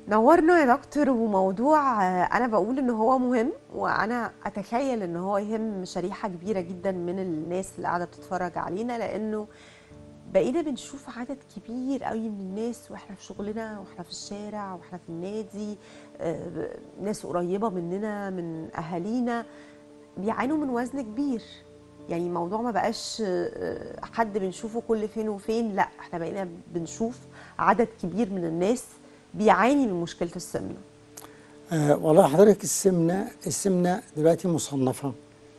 نورنا يا دكتور وموضوع آه، انا بقول ان هو مهم وانا اتخيل ان هو يهم شريحه كبيره جدا من الناس اللي قاعده بتتفرج علينا لانه بقينا بنشوف عدد كبير قوي من الناس واحنا في شغلنا واحنا في الشارع واحنا في النادي آه، ناس قريبه مننا من اهالينا بيعانوا من وزن كبير يعني الموضوع ما بقاش آه، حد بنشوفه كل فين وفين لا احنا بقينا بنشوف عدد كبير من الناس بيعاني من مشكله السمنه آه والله حضرتك السمنة السمنة دلوقتي مصنفة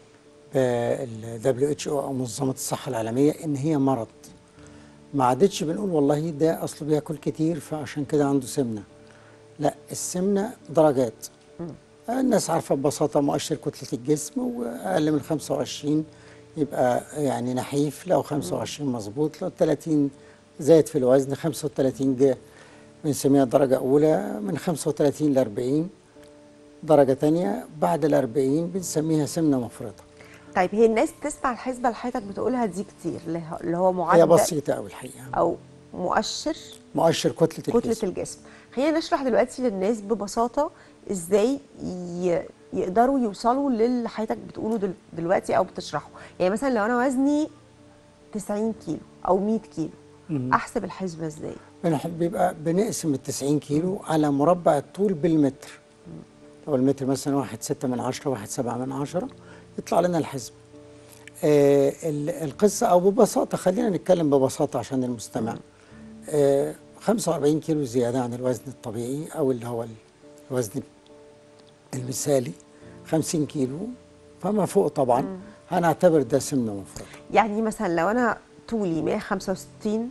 بال WHO أو منظمة الصحة العالمية إن هي مرض ما عادتش بنقول والله ده أصله بياكل كتير فعشان كده عنده سمنة لا السمنة درجات آه، الناس عارفة ببساطة مؤشر كتلة الجسم وأقل من 25 يبقى يعني نحيف لو 25 مظبوط لو 30 زاد في الوزن 35 جه بنسميها درجة أولى من 35 ل 40 درجة تانية بعد ال 40 بنسميها سمنة مفرطة طيب هي الناس تسمع الحسبه اللي حضرتك بتقولها دي كتير اللي هو- اللي هو هي معدل بسيطة أوي الحقيقة او مؤشر مؤشر كتلة كتله الجسم الجسم خلينا نشرح دلوقتي للناس ببساطه ازاي ي- يقدروا يوصلوا للي حضرتك بتقوله دل- دلوقتي او بتشرحه يعني مثلا لو انا وزني 90 كيلو او 100 كيلو احسب الحسبه ازاي بنح- بيبقى بنقسم ال 90 كيلو على مربع الطول بالمتر لو المتر مثلا واحد ستة من عشرة واحد سبعة من عشرة يطلع لنا الحسب آه ال- القصة أو ببساطة خلينا نتكلم ببساطة عشان المستمع آه 45 كيلو زيادة عن الوزن الطبيعي أو اللي هو الوزن المثالي 50 كيلو فما فوق طبعا هنعتبر ده سمنة مفرطة يعني مثلا لو انا طولي 165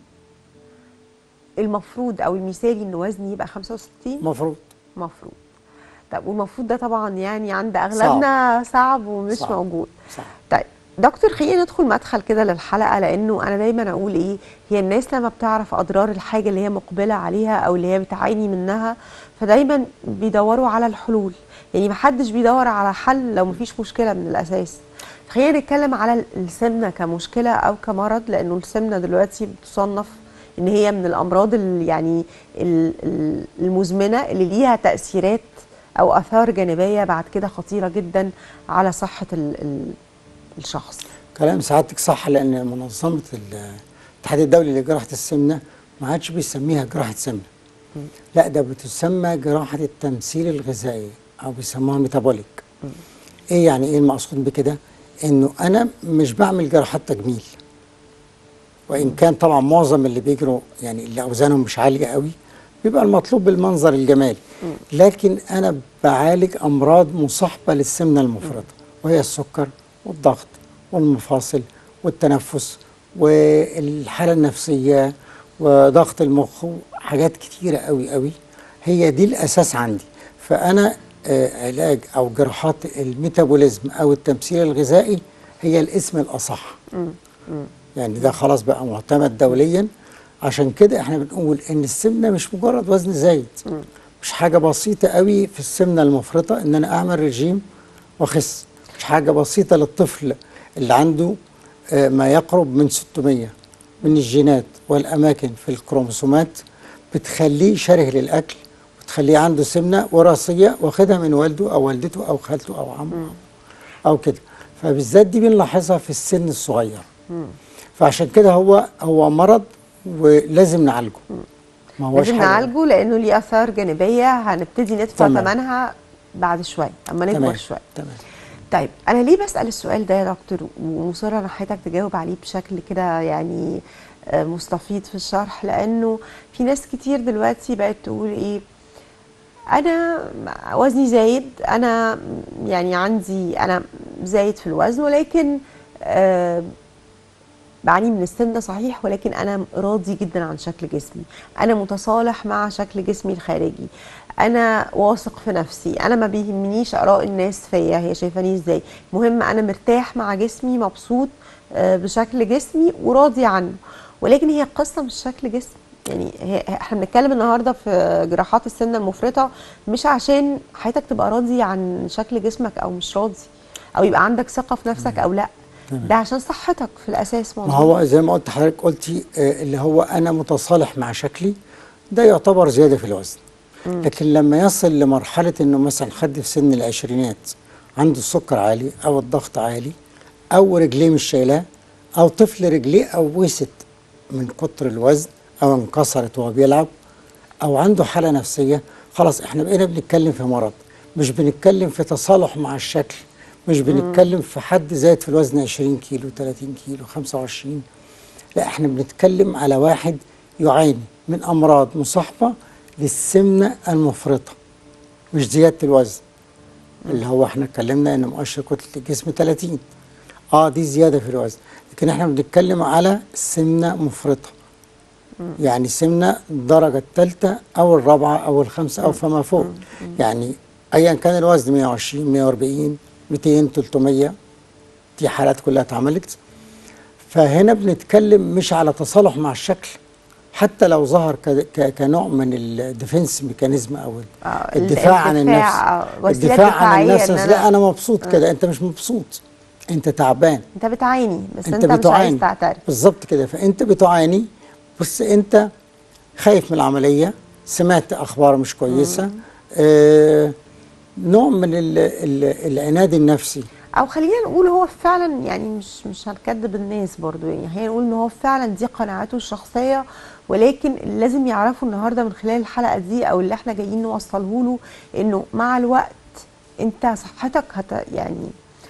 المفروض او المثالي ان وزني يبقى 65 مفروض مفروض طب والمفروض ده طبعا يعني عند اغلبنا صعب, صعب ومش صعب. موجود صح طيب دكتور خلينا ندخل مدخل كده للحلقه لانه انا دايما اقول ايه هي الناس لما بتعرف اضرار الحاجه اللي هي مقبله عليها او اللي هي بتعاني منها فدايما بيدوروا على الحلول يعني محدش بيدور على حل لو مفيش مشكله من الاساس خلينا نتكلم على السمنه كمشكله او كمرض لانه السمنه دلوقتي بتصنف ان هي من الامراض اللي يعني ال- ال- المزمنه اللي ليها تاثيرات او اثار جانبيه بعد كده خطيره جدا على صحه ال ال الشخص كلام سعادتك صح لان منظمه ال- الاتحاد الدولي لجراحه السمنه ما عادش بيسميها جراحه سمنه لا ده بتسمى جراحه التمثيل الغذائي او بيسموها ميتابوليك ايه يعني ايه المقصود بكده انه انا مش بعمل جراحات تجميل وان كان طبعا معظم اللي بيجروا يعني اللي اوزانهم مش عاليه قوي بيبقى المطلوب بالمنظر الجمالي لكن انا بعالج امراض مصاحبه للسمنه المفرطه وهي السكر والضغط والمفاصل والتنفس والحاله النفسيه وضغط المخ وحاجات كتيره قوي قوي هي دي الاساس عندي فانا آه، علاج او جراحات الميتابوليزم او التمثيل الغذائي هي الاسم الاصح يعني ده خلاص بقى معتمد دوليا عشان كده احنا بنقول ان السمنه مش مجرد وزن زايد مش حاجه بسيطه قوي في السمنه المفرطه ان انا اعمل رجيم واخس مش حاجه بسيطه للطفل اللي عنده آه، ما يقرب من 600 من الجينات والاماكن في الكروموسومات بتخليه شره للاكل وتخليه عنده سمنه وراثيه واخدها من والده او والدته او خالته او عمه او كده فبالذات دي بنلاحظها في السن الصغير فعشان كده هو هو مرض ولازم نعالجه ما هوش لازم حاجة- نعالجه لانه ليه اثار جانبيه هنبتدي ندفع تمام. ثمنها بعد شويه اما نكبر تمام شويه تمام طيب انا ليه بسال السؤال ده يا دكتور ومصره ان حضرتك تجاوب عليه بشكل كده يعني آه، مستفيض في الشرح لانه في ناس كتير دلوقتي بقت تقول ايه انا وزني زايد انا يعني عندي انا زايد في الوزن ولكن آه بعاني من السمنه صحيح ولكن انا راضي جدا عن شكل جسمي انا متصالح مع شكل جسمي الخارجي انا واثق في نفسي انا ما بيهمنيش اراء الناس فيا هي شايفاني ازاي مهم انا مرتاح مع جسمي مبسوط آه، بشكل جسمي وراضي عنه ولكن هي القصه مش شكل جسم يعني هي احنا بنتكلم النهارده في جراحات السمنه المفرطه مش عشان حياتك تبقى راضي عن شكل جسمك او مش راضي او يبقى عندك ثقه في نفسك او لا ده عشان صحتك في الاساس ما موضوع هو زي ما قلت حضرتك قلتي آه، اللي هو انا متصالح مع شكلي ده يعتبر زياده في الوزن لكن لما يصل لمرحله انه مثلا حد في سن العشرينات عنده السكر عالي او الضغط عالي او رجليه مش شايلاه او طفل رجليه اوست من كتر الوزن او انكسرت وهو بيلعب او عنده حاله نفسيه خلاص احنا بقينا بنتكلم في مرض مش بنتكلم في تصالح مع الشكل مش بنتكلم في حد زايد في الوزن 20 كيلو 30 كيلو 25 لا احنا بنتكلم على واحد يعاني من امراض مصاحبه للسمنه المفرطه مش زياده الوزن اللي هو احنا اتكلمنا ان مؤشر كتله الجسم 30 اه دي زياده في الوزن لكن احنا بنتكلم على سمنه مفرطه يعني سمنه الدرجه الثالثه او الرابعه او الخامسه او فما فوق يعني ايا كان الوزن 120 140 200 300 دي حالات كلها اتعملت فهنا بنتكلم مش على تصالح مع الشكل حتى لو ظهر ك- ك- كنوع من الديفنس ميكانيزم او آه، الدفاع عن الدفاع، النفس آه، وسيلة الدفاع عن دفاعية النفس إن أنا- لا انا مبسوط كده انت مش مبسوط انت تعبان انت بتعاني بس انت, انت, مش بتعاني عايز تعترف بالظبط كده فانت بتعاني بس انت خايف من العمليه سمعت اخبار مش كويسه آه نوع من ال ال العناد النفسي او خلينا نقول هو فعلا يعني مش مش هنكذب الناس برضو يعني خلينا نقول ان هو فعلا دي قناعاته الشخصيه ولكن لازم يعرفوا النهارده من خلال الحلقه دي او اللي احنا جايين نوصله له انه مع الوقت انت صحتك هت يعني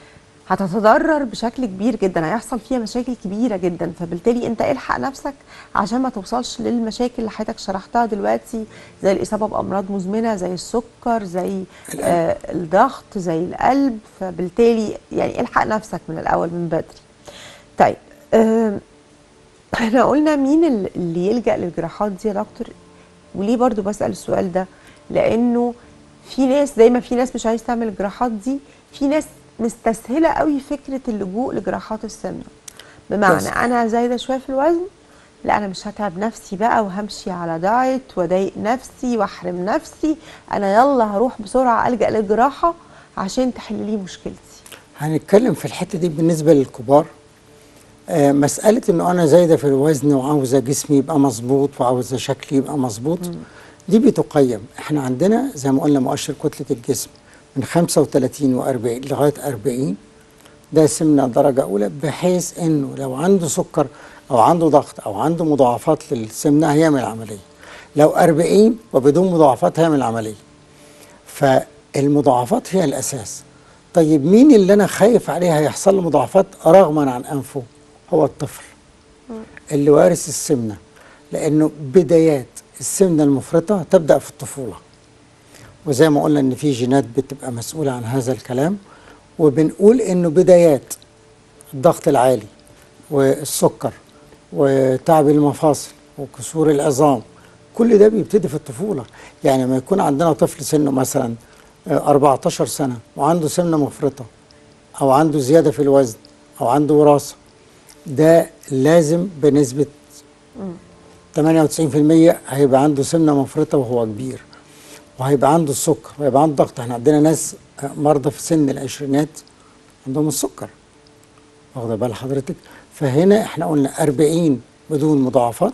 هتتضرر بشكل كبير جدا هيحصل فيها مشاكل كبيره جدا فبالتالي انت الحق نفسك عشان ما توصلش للمشاكل اللي حضرتك شرحتها دلوقتي زي الاصابه بامراض مزمنه زي السكر زي آه الضغط زي القلب فبالتالي يعني الحق نفسك من الاول من بدري طيب آه احنا قلنا مين ال- اللي يلجأ للجراحات دي يا دكتور وليه برضو بسأل السؤال ده لانه في ناس زي ما في ناس مش عايز تعمل الجراحات دي في ناس مستسهله قوي فكره اللجوء لجراحات السمنه بمعنى بس. انا زايده شويه في الوزن لا انا مش هتعب نفسي بقى وهمشي على دايت واضايق نفسي واحرم نفسي انا يلا هروح بسرعه الجا للجراحه عشان تحل لي مشكلتي هنتكلم في الحته دي بالنسبه للكبار آه مساله انه انا زايده في الوزن وعاوزه جسمي يبقى مظبوط وعاوزه شكلي يبقى مظبوط دي بتقيم احنا عندنا زي ما قلنا مؤشر كتله الجسم من 35 و40 لغايه 40 ده سمنه درجه اولى بحيث انه لو عنده سكر او عنده ضغط او عنده مضاعفات للسمنه هيعمل عمليه لو 40 وبدون مضاعفات هيعمل عمليه فالمضاعفات هي الاساس طيب مين اللي انا خايف عليه هيحصل له مضاعفات رغما عن انفه هو الطفل اللي وارث السمنه لانه بدايات السمنه المفرطه تبدا في الطفوله وزي ما قلنا ان في جينات بتبقى مسؤوله عن هذا الكلام وبنقول انه بدايات الضغط العالي والسكر وتعب المفاصل وكسور العظام كل ده بيبتدي في الطفوله يعني لما يكون عندنا طفل سنه مثلا آه، 14 سنه وعنده سمنه مفرطه او عنده زياده في الوزن او عنده وراثه ده لازم بنسبه 98% هيبقى عنده سمنه مفرطه وهو كبير وهيبقى عنده السكر وهيبقى عنده ضغط احنا عندنا ناس آه، مرضى في سن العشرينات عندهم السكر واخده بال حضرتك فهنا احنا قلنا 40 بدون مضاعفات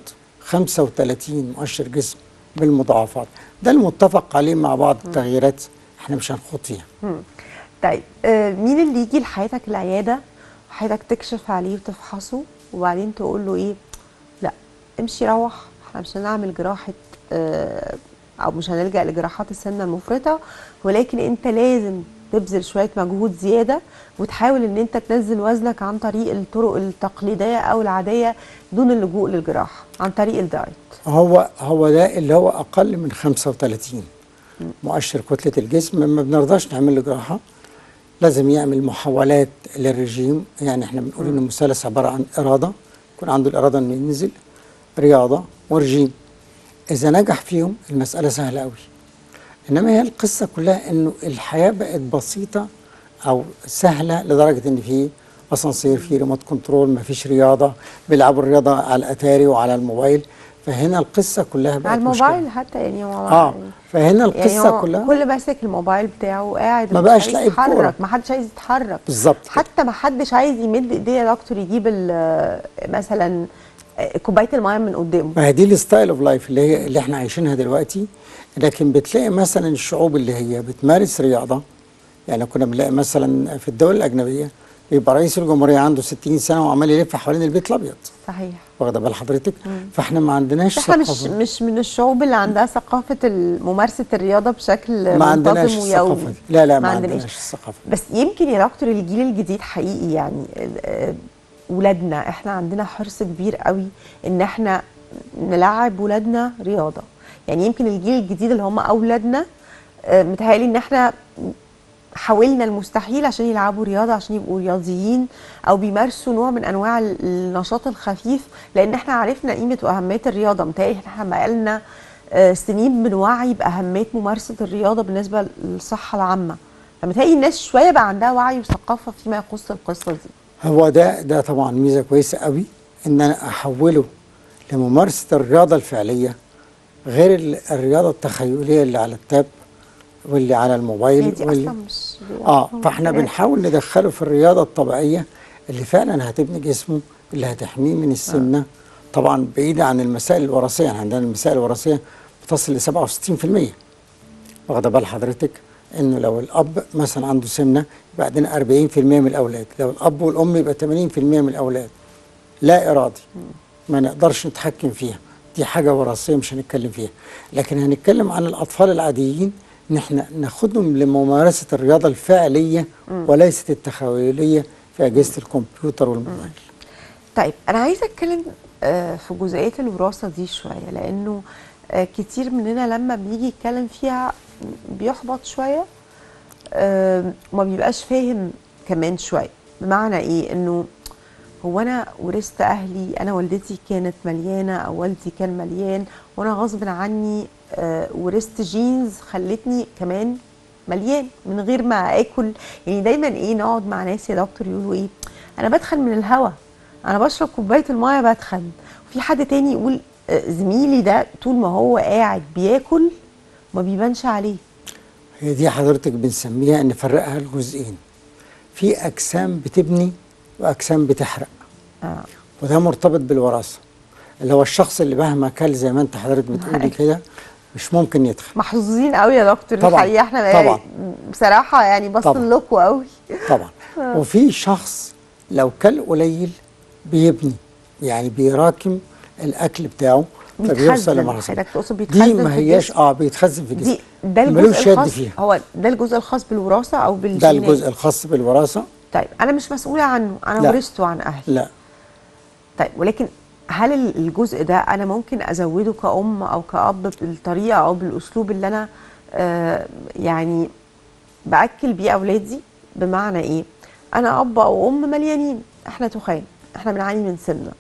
35 مؤشر جسم بالمضاعفات ده المتفق عليه مع بعض التغييرات احنا مش هنخوض فيها طيب آه، مين اللي يجي لحياتك العياده وحياتك تكشف عليه وتفحصه وبعدين تقول له ايه لا امشي روح احنا مش هنعمل جراحه آه، او مش هنلجا لجراحات السمنه المفرطه ولكن انت لازم تبذل شويه مجهود زياده وتحاول ان انت تنزل وزنك عن طريق الطرق التقليديه او العاديه دون اللجوء للجراحه عن طريق الدايت هو هو ده اللي هو اقل من 35 مؤشر كتله الجسم ما بنرضاش نعمل له جراحه لازم يعمل محاولات للرجيم يعني احنا بنقول ان المثلث عباره عن اراده يكون عنده الاراده انه ينزل رياضه ورجيم اذا نجح فيهم المساله سهله قوي انما هي القصه كلها انه الحياه بقت بسيطه او سهله لدرجه ان في اسانسير في ريموت كنترول ما فيش رياضه بيلعبوا الرياضه على الاتاري وعلى الموبايل فهنا القصه كلها بقت على مشكلة. الموبايل حتى يعني هو اه فهنا القصه يعني هو كلها كل ماسك الموبايل بتاعه وقاعد ما ومش بقاش عايز لعيب كورة. يتحرك ما حدش عايز يتحرك بالظبط كده. حتى ما حدش عايز يمد ايديه يا دكتور يجيب ال- مثلا آه، كوبايه الميه من قدامه ما هي دي الستايل اوف لايف اللي هي اللي احنا عايشينها دلوقتي لكن بتلاقي مثلا الشعوب اللي هي بتمارس رياضه يعني كنا بنلاقي مثلا في الدول الاجنبيه يبقى رئيس الجمهوريه عنده 60 سنه وعمال يلف حوالين البيت الابيض صحيح واخده بال حضرتك فاحنا ما عندناش احنا مش ثقافة. مش من الشعوب اللي عندها ثقافه ال- ممارسه الرياضه بشكل ما عندناش منتظم الثقافه ويومي دي لا لا ما, ما عندناش عندناش. الثقافه دي. بس يمكن يا دكتور الجيل الجديد حقيقي يعني ال- آه، ولادنا احنا عندنا حرص كبير قوي ان احنا نلعب ولادنا رياضه يعني يمكن الجيل الجديد اللي هم اولادنا آه، متهيألي ان احنا حاولنا المستحيل عشان يلعبوا رياضه عشان يبقوا رياضيين او بيمارسوا نوع من انواع ال- النشاط الخفيف لان احنا عرفنا قيمه واهميه الرياضه متهيألي احنا بقالنا آه، سنين بنوعي باهميه ممارسه الرياضه بالنسبه للصحه العامه فمتهيألي الناس شويه بقى عندها وعي وثقافه فيما يخص القصه دي هو ده ده طبعا ميزه كويسه قوي ان انا احوله لممارسه الرياضه الفعليه غير ال- الرياضه التخيليه اللي على التاب واللي على هي الموبايل دي واللي اصلا مش اه فاحنا بنحاول ندخله في الرياضه الطبيعيه اللي فعلا هتبني جسمه اللي هتحميه من السمنه طبعا بعيده عن المسائل الوراثيه يعني عندنا المسائل الوراثيه بتصل ل 67% واخده بال حضرتك انه لو الاب مثلا عنده سمنه يبقى عندنا 40% من الاولاد لو الاب والام يبقى 80% من الاولاد لا ارادي ما نقدرش نتحكم فيها دي حاجه وراثيه مش هنتكلم فيها لكن هنتكلم عن الاطفال العاديين ان احنا ناخدهم لممارسه الرياضه الفعليه وليست التخيليه في اجهزه الكمبيوتر والموبايل طيب انا عايزه اتكلم آه، في جزئيه الوراثه دي شويه لانه آه، كتير مننا لما بيجي يتكلم فيها بيحبط شويه آه، وما بيبقاش فاهم كمان شويه بمعنى ايه انه هو انا ورثت اهلي انا والدتي كانت مليانه او والدي كان مليان وانا غصب عني آه، ورثت جينز خلتني كمان مليان من غير ما اكل يعني دايما ايه نقعد مع ناس يا دكتور يقولوا ايه انا بدخن من الهوا انا بشرب كوبايه المايه بدخن وفي حد تاني يقول آه، زميلي ده طول ما هو قاعد بياكل ما بيبانش عليه هي دي حضرتك بنسميها نفرقها لجزئين في اجسام بتبني واجسام بتحرق آه. وده مرتبط بالوراثه اللي هو الشخص اللي مهما كل زي ما انت حضرتك بتقولي معاك. كده مش ممكن يتخن محظوظين قوي يا دكتور طبعاً، الحقيقه احنا طبعاً. بصراحه يعني طبعاً. بصل لكم قوي طبعا وفي شخص لو كل قليل بيبني يعني بيراكم الاكل بتاعه فبيوصل بيتخزن لمرحله حضرتك تقصد دي بيتخزن ما في هياش الجسم؟ اه بيتخزن في الجسم دي ده ملوش الجزء يد الخاص فيها هو ده الجزء الخاص بالوراثه او بالجينات ده الجزء الخاص بالوراثه طيب انا مش مسؤوله عنه انا لا. ورثته عن اهلي لا طيب ولكن هل ال- الجزء ده انا ممكن ازوده كأم او كأب بالطريقه او بالاسلوب اللي انا آه يعني باكل بيه اولادي بمعنى ايه انا اب او ام مليانين احنا تخان احنا بنعاني من سمنه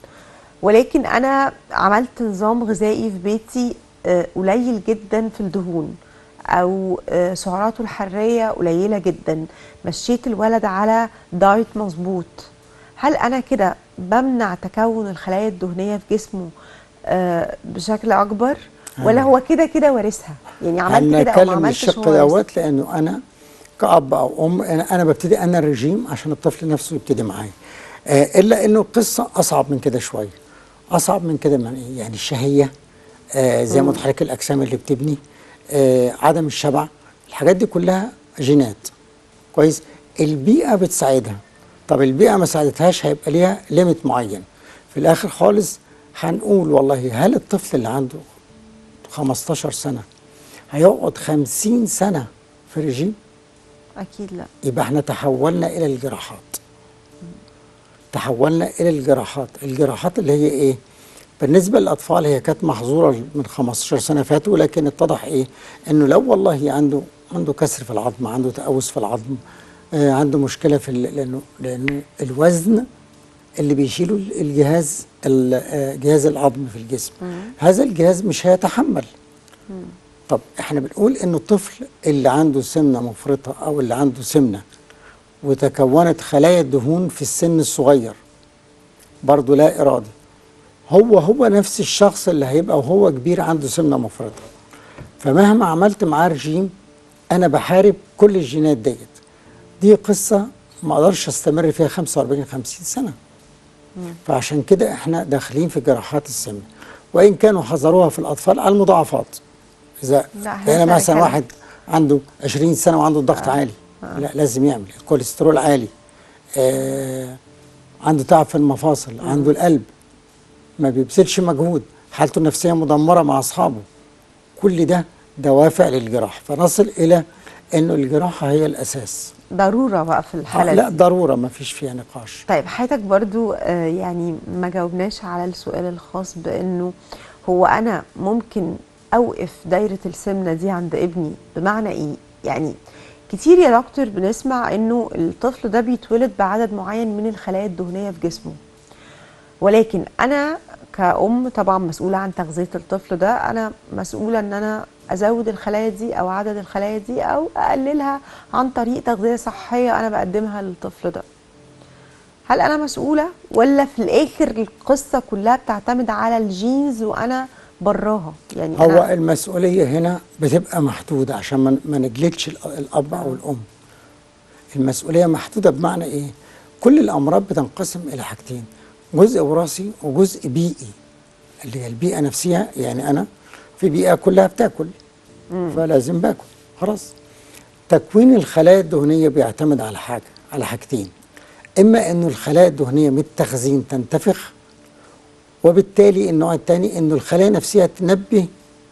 ولكن انا عملت نظام غذائي في بيتي آه، قليل جدا في الدهون او آه، سعراته الحراريه قليله جدا مشيت الولد على دايت مظبوط هل انا كده بمنع تكون الخلايا الدهنيه في جسمه آه، بشكل اكبر ولا هو كده كده وارثها يعني عملت كده او ما هنتكلم عملتش الشق هو وارثها؟ دوت لانه انا كاب او ام انا انا ببتدي انا الرجيم عشان الطفل نفسه يبتدي معايا آه الا انه القصه اصعب من كده شويه اصعب من كده من إيه؟ يعني الشهيه آه زي ما قلت لحضرتك الاجسام اللي بتبني آه عدم الشبع الحاجات دي كلها جينات كويس البيئه بتساعدها طب البيئه ما ساعدتهاش هيبقى ليها ليميت معين في الاخر خالص هنقول والله هل الطفل اللي عنده 15 سنه هيقعد 50 سنه في رجيم اكيد لا يبقى احنا تحولنا الى الجراحات تحولنا الى الجراحات الجراحات اللي هي ايه بالنسبه للاطفال هي كانت محظوره من 15 سنه فاتوا لكن اتضح ايه انه لو والله عنده عنده كسر في العظم عنده تقوس في العظم آه عنده مشكله في ال- لانه لانه الوزن اللي بيشيله الجهاز ال- آه، جهاز العظم في الجسم هذا الجهاز مش هيتحمل طب احنا بنقول انه الطفل اللي عنده سمنه مفرطه او اللي عنده سمنه وتكونت خلايا الدهون في السن الصغير برضه لا ارادي هو هو نفس الشخص اللي هيبقى وهو كبير عنده سمنه مفرطه فمهما عملت معاه رجيم انا بحارب كل الجينات ديت دي قصه ما اقدرش استمر فيها 45 50 سنه فعشان كده احنا داخلين في جراحات السمنه وان كانوا حظروها في الاطفال على المضاعفات اذا لا، إحنا يعني لسه مثلا هنتكلم. واحد عنده 20 سنه وعنده الضغط آه. عالي آه. لا لازم يعمل الكوليسترول عالي آه عنده تعب في المفاصل آه. عنده القلب ما بيبذلش مجهود حالته النفسيه مدمره مع اصحابه كل ده دوافع للجراحه فنصل الى انه الجراحه هي الاساس ضروره بقى في آه الحاله لا دي ضروره ما فيش فيها نقاش طيب حضرتك برضو آه، يعني ما جاوبناش على السؤال الخاص بانه هو انا ممكن اوقف دايره السمنه دي عند ابني بمعنى ايه يعني كتير يا دكتور بنسمع انه الطفل ده بيتولد بعدد معين من الخلايا الدهنيه في جسمه ولكن انا كأم طبعا مسؤولة عن تغذية الطفل ده أنا مسؤولة إن أنا أزود الخلايا دي أو عدد الخلايا دي أو أقللها عن طريق تغذية صحية أنا بقدمها للطفل ده هل أنا مسؤولة ولا في الآخر القصة كلها بتعتمد على الجينز وأنا براها يعني هو أنا المسؤولية هنا بتبقى محدودة عشان ما- ما نجلدش الأ- الأب أو الأم المسؤولية محدودة بمعنى إيه؟ كل الأمراض بتنقسم إلى حاجتين جزء وراثي وجزء بيئي اللي هي البيئة نفسها يعني أنا في بيئة كلها بتاكل فلازم باكل خلاص تكوين الخلايا الدهنية بيعتمد على حاجة على حاجتين إما إنه الخلايا الدهنية من التخزين تنتفخ وبالتالي النوع الثاني انه الخلايا نفسها تنبه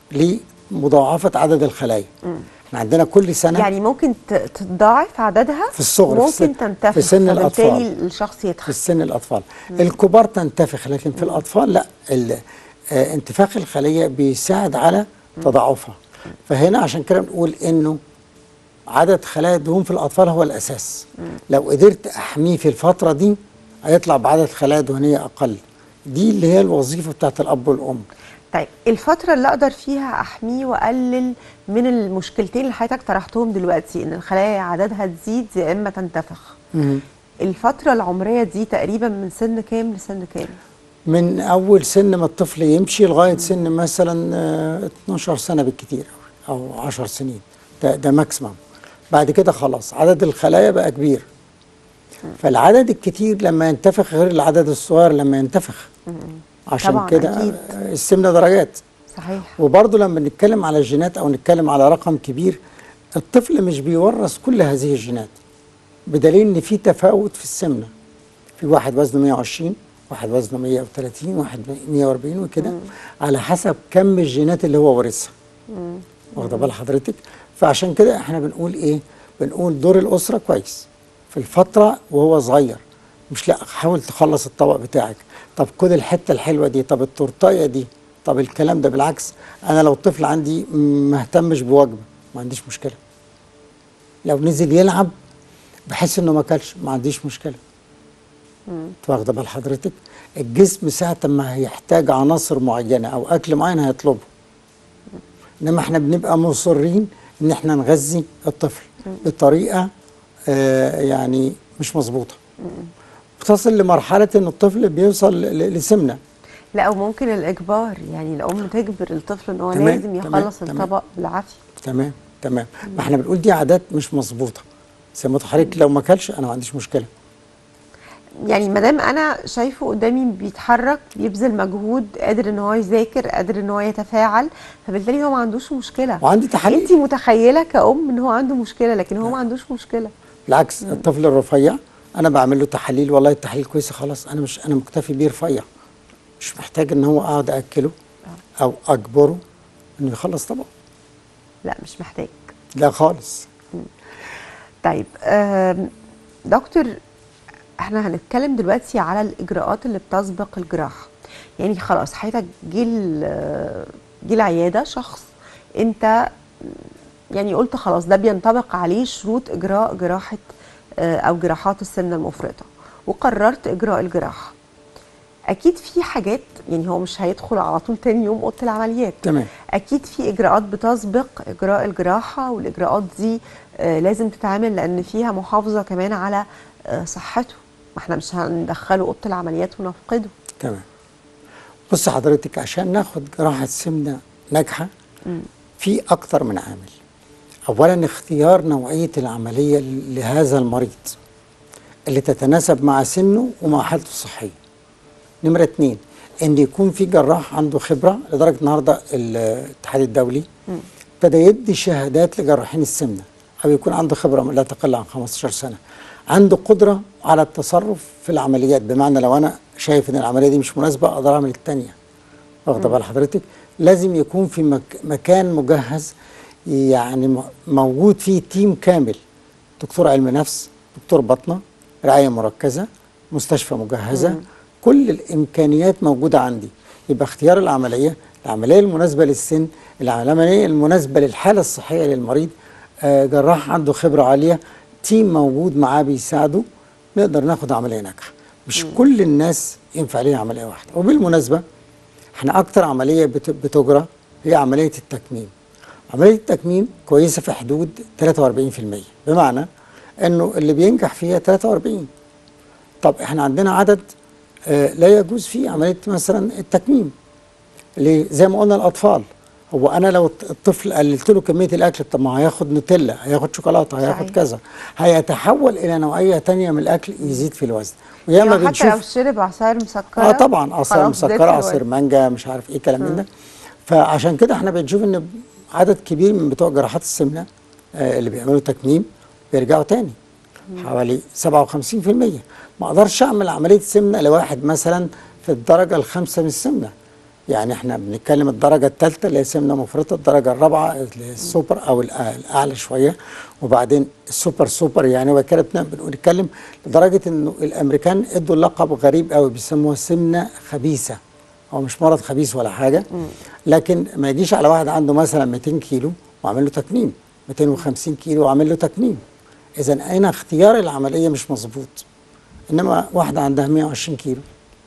لمضاعفه عدد الخلايا احنا عندنا كل سنه يعني ممكن ت- تتضاعف عددها في الصغر، في ممكن سن- تنتفخ في سن فبالتالي الأطفال. الشخص في يتخن السن الاطفال الكبار تنتفخ لكن في الاطفال لا ال- آه، انتفاخ الخليه بيساعد على تضاعفها فهنا عشان كده بنقول انه عدد خلايا الدهون في الاطفال هو الاساس لو قدرت احميه في الفتره دي هيطلع بعدد خلايا دهنيه اقل دي اللي هي الوظيفه بتاعت الاب والام طيب الفترة اللي أقدر فيها أحميه وأقلل من المشكلتين اللي حضرتك طرحتهم دلوقتي إن الخلايا عددها تزيد يا إما تنتفخ. الفترة العمرية دي تقريبا من سن كام لسن كام؟ من اول سن ما الطفل يمشي لغايه سن مثلا آه، 12 سنه بالكتير أوي، او 10 سنين ده ده ماكسيمم بعد كده خلاص عدد الخلايا بقى كبير فالعدد الكتير لما ينتفخ غير العدد الصغير لما ينتفخ عشان طبعاً، كده أكيد. آه، السمنه درجات صحيح وبرضه لما نتكلم على الجينات او نتكلم على رقم كبير الطفل مش بيورث كل هذه الجينات بدليل ان في تفاوت في السمنه في واحد وزنه 120 واحد وزنه 130 واحد 140 وكده على حسب كم الجينات اللي هو ورثها واخده بال حضرتك فعشان كده احنا بنقول ايه بنقول دور الاسره كويس في الفتره وهو صغير مش لا حاول تخلص الطبق بتاعك طب خد الحته الحلوه دي طب التورتايه دي طب الكلام ده بالعكس انا لو طفل عندي ما اهتمش بوجبه ما عنديش مشكله لو نزل يلعب بحس انه ما اكلش ما عنديش مشكله واخده بال حضرتك الجسم ساعه ما هيحتاج عناصر معينه او اكل معين هيطلبه انما احنا بنبقى مصرين ان احنا نغذي الطفل بطريقه آه يعني مش مظبوطه بتصل لمرحله ان الطفل بيوصل ل- لسمنه لا أو ممكن الإجبار يعني الأم تجبر الطفل إن هو تمام، لازم تمام، يخلص تمام. الطبق بالعافية. تمام تمام ما احنا بنقول دي عادات مش مظبوطه زي ما حضرتك لو ما اكلش انا ما عنديش مشكله يعني ما دام انا شايفه قدامي بيتحرك بيبذل مجهود قادر ان هو يذاكر قادر ان هو يتفاعل فبالتالي هو ما عندوش مشكله وعندي تحاليل. انت متخيله كأم ان هو عنده مشكله لكن هو ما عندوش مشكله بالعكس الطفل الرفيع انا بعمل له تحاليل والله التحاليل كويسه خلاص انا مش انا مكتفي بيه رفيع مش محتاج ان هو اقعد اكله او اجبره انه يخلص طبعا لا مش محتاج لا خالص طيب آم، دكتور احنا هنتكلم دلوقتي على الاجراءات اللي بتسبق الجراحه يعني خلاص حضرتك جه ال- جه العياده شخص انت يعني قلت خلاص ده بينطبق عليه شروط اجراء جراحه آه، او جراحات السمنه المفرطه وقررت اجراء الجراحه اكيد في حاجات يعني هو مش هيدخل على طول تاني يوم اوضه العمليات تمام. اكيد في اجراءات بتسبق اجراء الجراحه والاجراءات دي آه، لازم تتعمل لان فيها محافظه كمان على آه، صحته ما احنا مش هندخله اوضه العمليات ونفقده تمام بص حضرتك عشان ناخد جراحه سمنه ناجحه في اكتر من عامل اولا اختيار نوعيه العمليه لهذا المريض اللي تتناسب مع سنه ومع حالته الصحيه نمره اتنين ان يكون في جراح عنده خبره لدرجه النهارده الاتحاد الدولي ابتدى يدي شهادات لجراحين السمنه او يكون عنده خبره لا تقل عن 15 سنه عنده قدره على التصرف في العمليات بمعنى لو انا شايف ان العمليه دي مش مناسبه اقدر اعمل الثانيه واخده بال حضرتك لازم يكون في مك مكان مجهز يعني م- موجود فيه تيم كامل دكتور علم نفس دكتور بطنه رعايه مركزه مستشفى مجهزه كل الامكانيات موجوده عندي يبقى اختيار العمليه العمليه المناسبه للسن العمليه المناسبه للحاله الصحيه للمريض آه، جراح عنده خبره عاليه تيم موجود معاه بيساعده نقدر ناخد عمليه ناجحه مش كل الناس ينفع ليها عمليه واحده وبالمناسبه احنا اكتر عمليه بت- بتجرى هي عمليه التكميم عمليه التكميم كويسه في حدود 43% بمعنى انه اللي بينجح فيها 43 طب احنا عندنا عدد آه، لا يجوز فيه عمليه مثلا التكميم ليه زي ما قلنا الاطفال هو انا لو الط- الطفل قللت له كميه الاكل طب ما هياخد نوتيلا هياخد شوكولاته هياخد صحيح. كذا هيتحول الى نوعيه تانية من الاكل يزيد في الوزن وياما يعني حتى لو بنشوف شرب عصاير مسكره اه طبعا عصير خلاص زاد مسكره في عصير الوزن. مانجا مش عارف ايه كلام من ده فعشان كده احنا بنشوف ان عدد كبير من بتوع جراحات السمنه آه اللي بيعملوا تكميم بيرجعوا تاني حوالي 57% ما اقدرش اعمل عمليه سمنه لواحد مثلا في الدرجه الخامسه من السمنه يعني احنا بنتكلم الدرجه الثالثه اللي هي سمنه مفرطه الدرجه الرابعه اللي هي السوبر او الأ- الاعلى شويه وبعدين السوبر سوبر يعني وبعد كده بن- بنتكلم لدرجه انه الامريكان ادوا لقب غريب قوي بيسموها سمنه خبيثه هو مش مرض خبيث ولا حاجه لكن ما يجيش على واحد عنده مثلا 200 كيلو وعامل له تكميم 250 كيلو وعامل له تكميم اذا هنا اختيار العمليه مش مظبوط انما واحده عندها 120 كيلو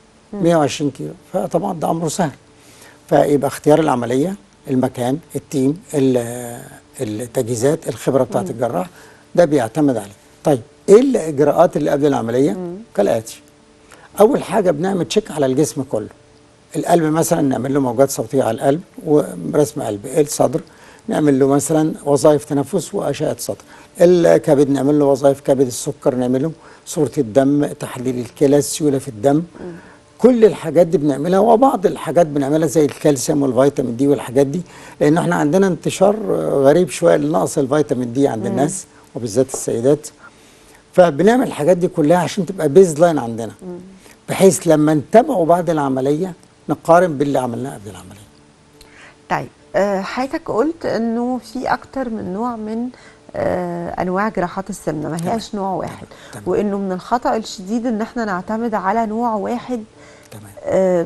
120 كيلو فطبعا ده امره سهل فيبقى اختيار العمليه المكان التيم ال- التجهيزات الخبره بتاعت الجراح ده بيعتمد عليه طيب ايه الاجراءات اللي قبل العمليه كالاتي اول حاجه بنعمل تشيك على الجسم كله القلب مثلا نعمل له موجات صوتيه على القلب ورسم قلب الصدر نعمل له مثلا وظائف تنفس واشعه صدر الكبد نعمل له وظائف كبد السكر نعمل له صوره الدم تحليل الكلى السيوله في الدم كل الحاجات دي بنعملها وبعض الحاجات بنعملها زي الكالسيوم والفيتامين دي والحاجات دي لان احنا عندنا انتشار آه، غريب شويه لنقص الفيتامين دي عند الناس وبالذات السيدات فبنعمل الحاجات دي كلها عشان تبقى بيز لاين عندنا بحيث لما نتابعه بعد العمليه نقارن باللي عملناه قبل العمليه طيب آه، حضرتك قلت انه في اكتر من نوع من آه، انواع جراحات السمنه ما هياش نوع واحد تمام. وانه من الخطا الشديد ان احنا نعتمد على نوع واحد تمام آه،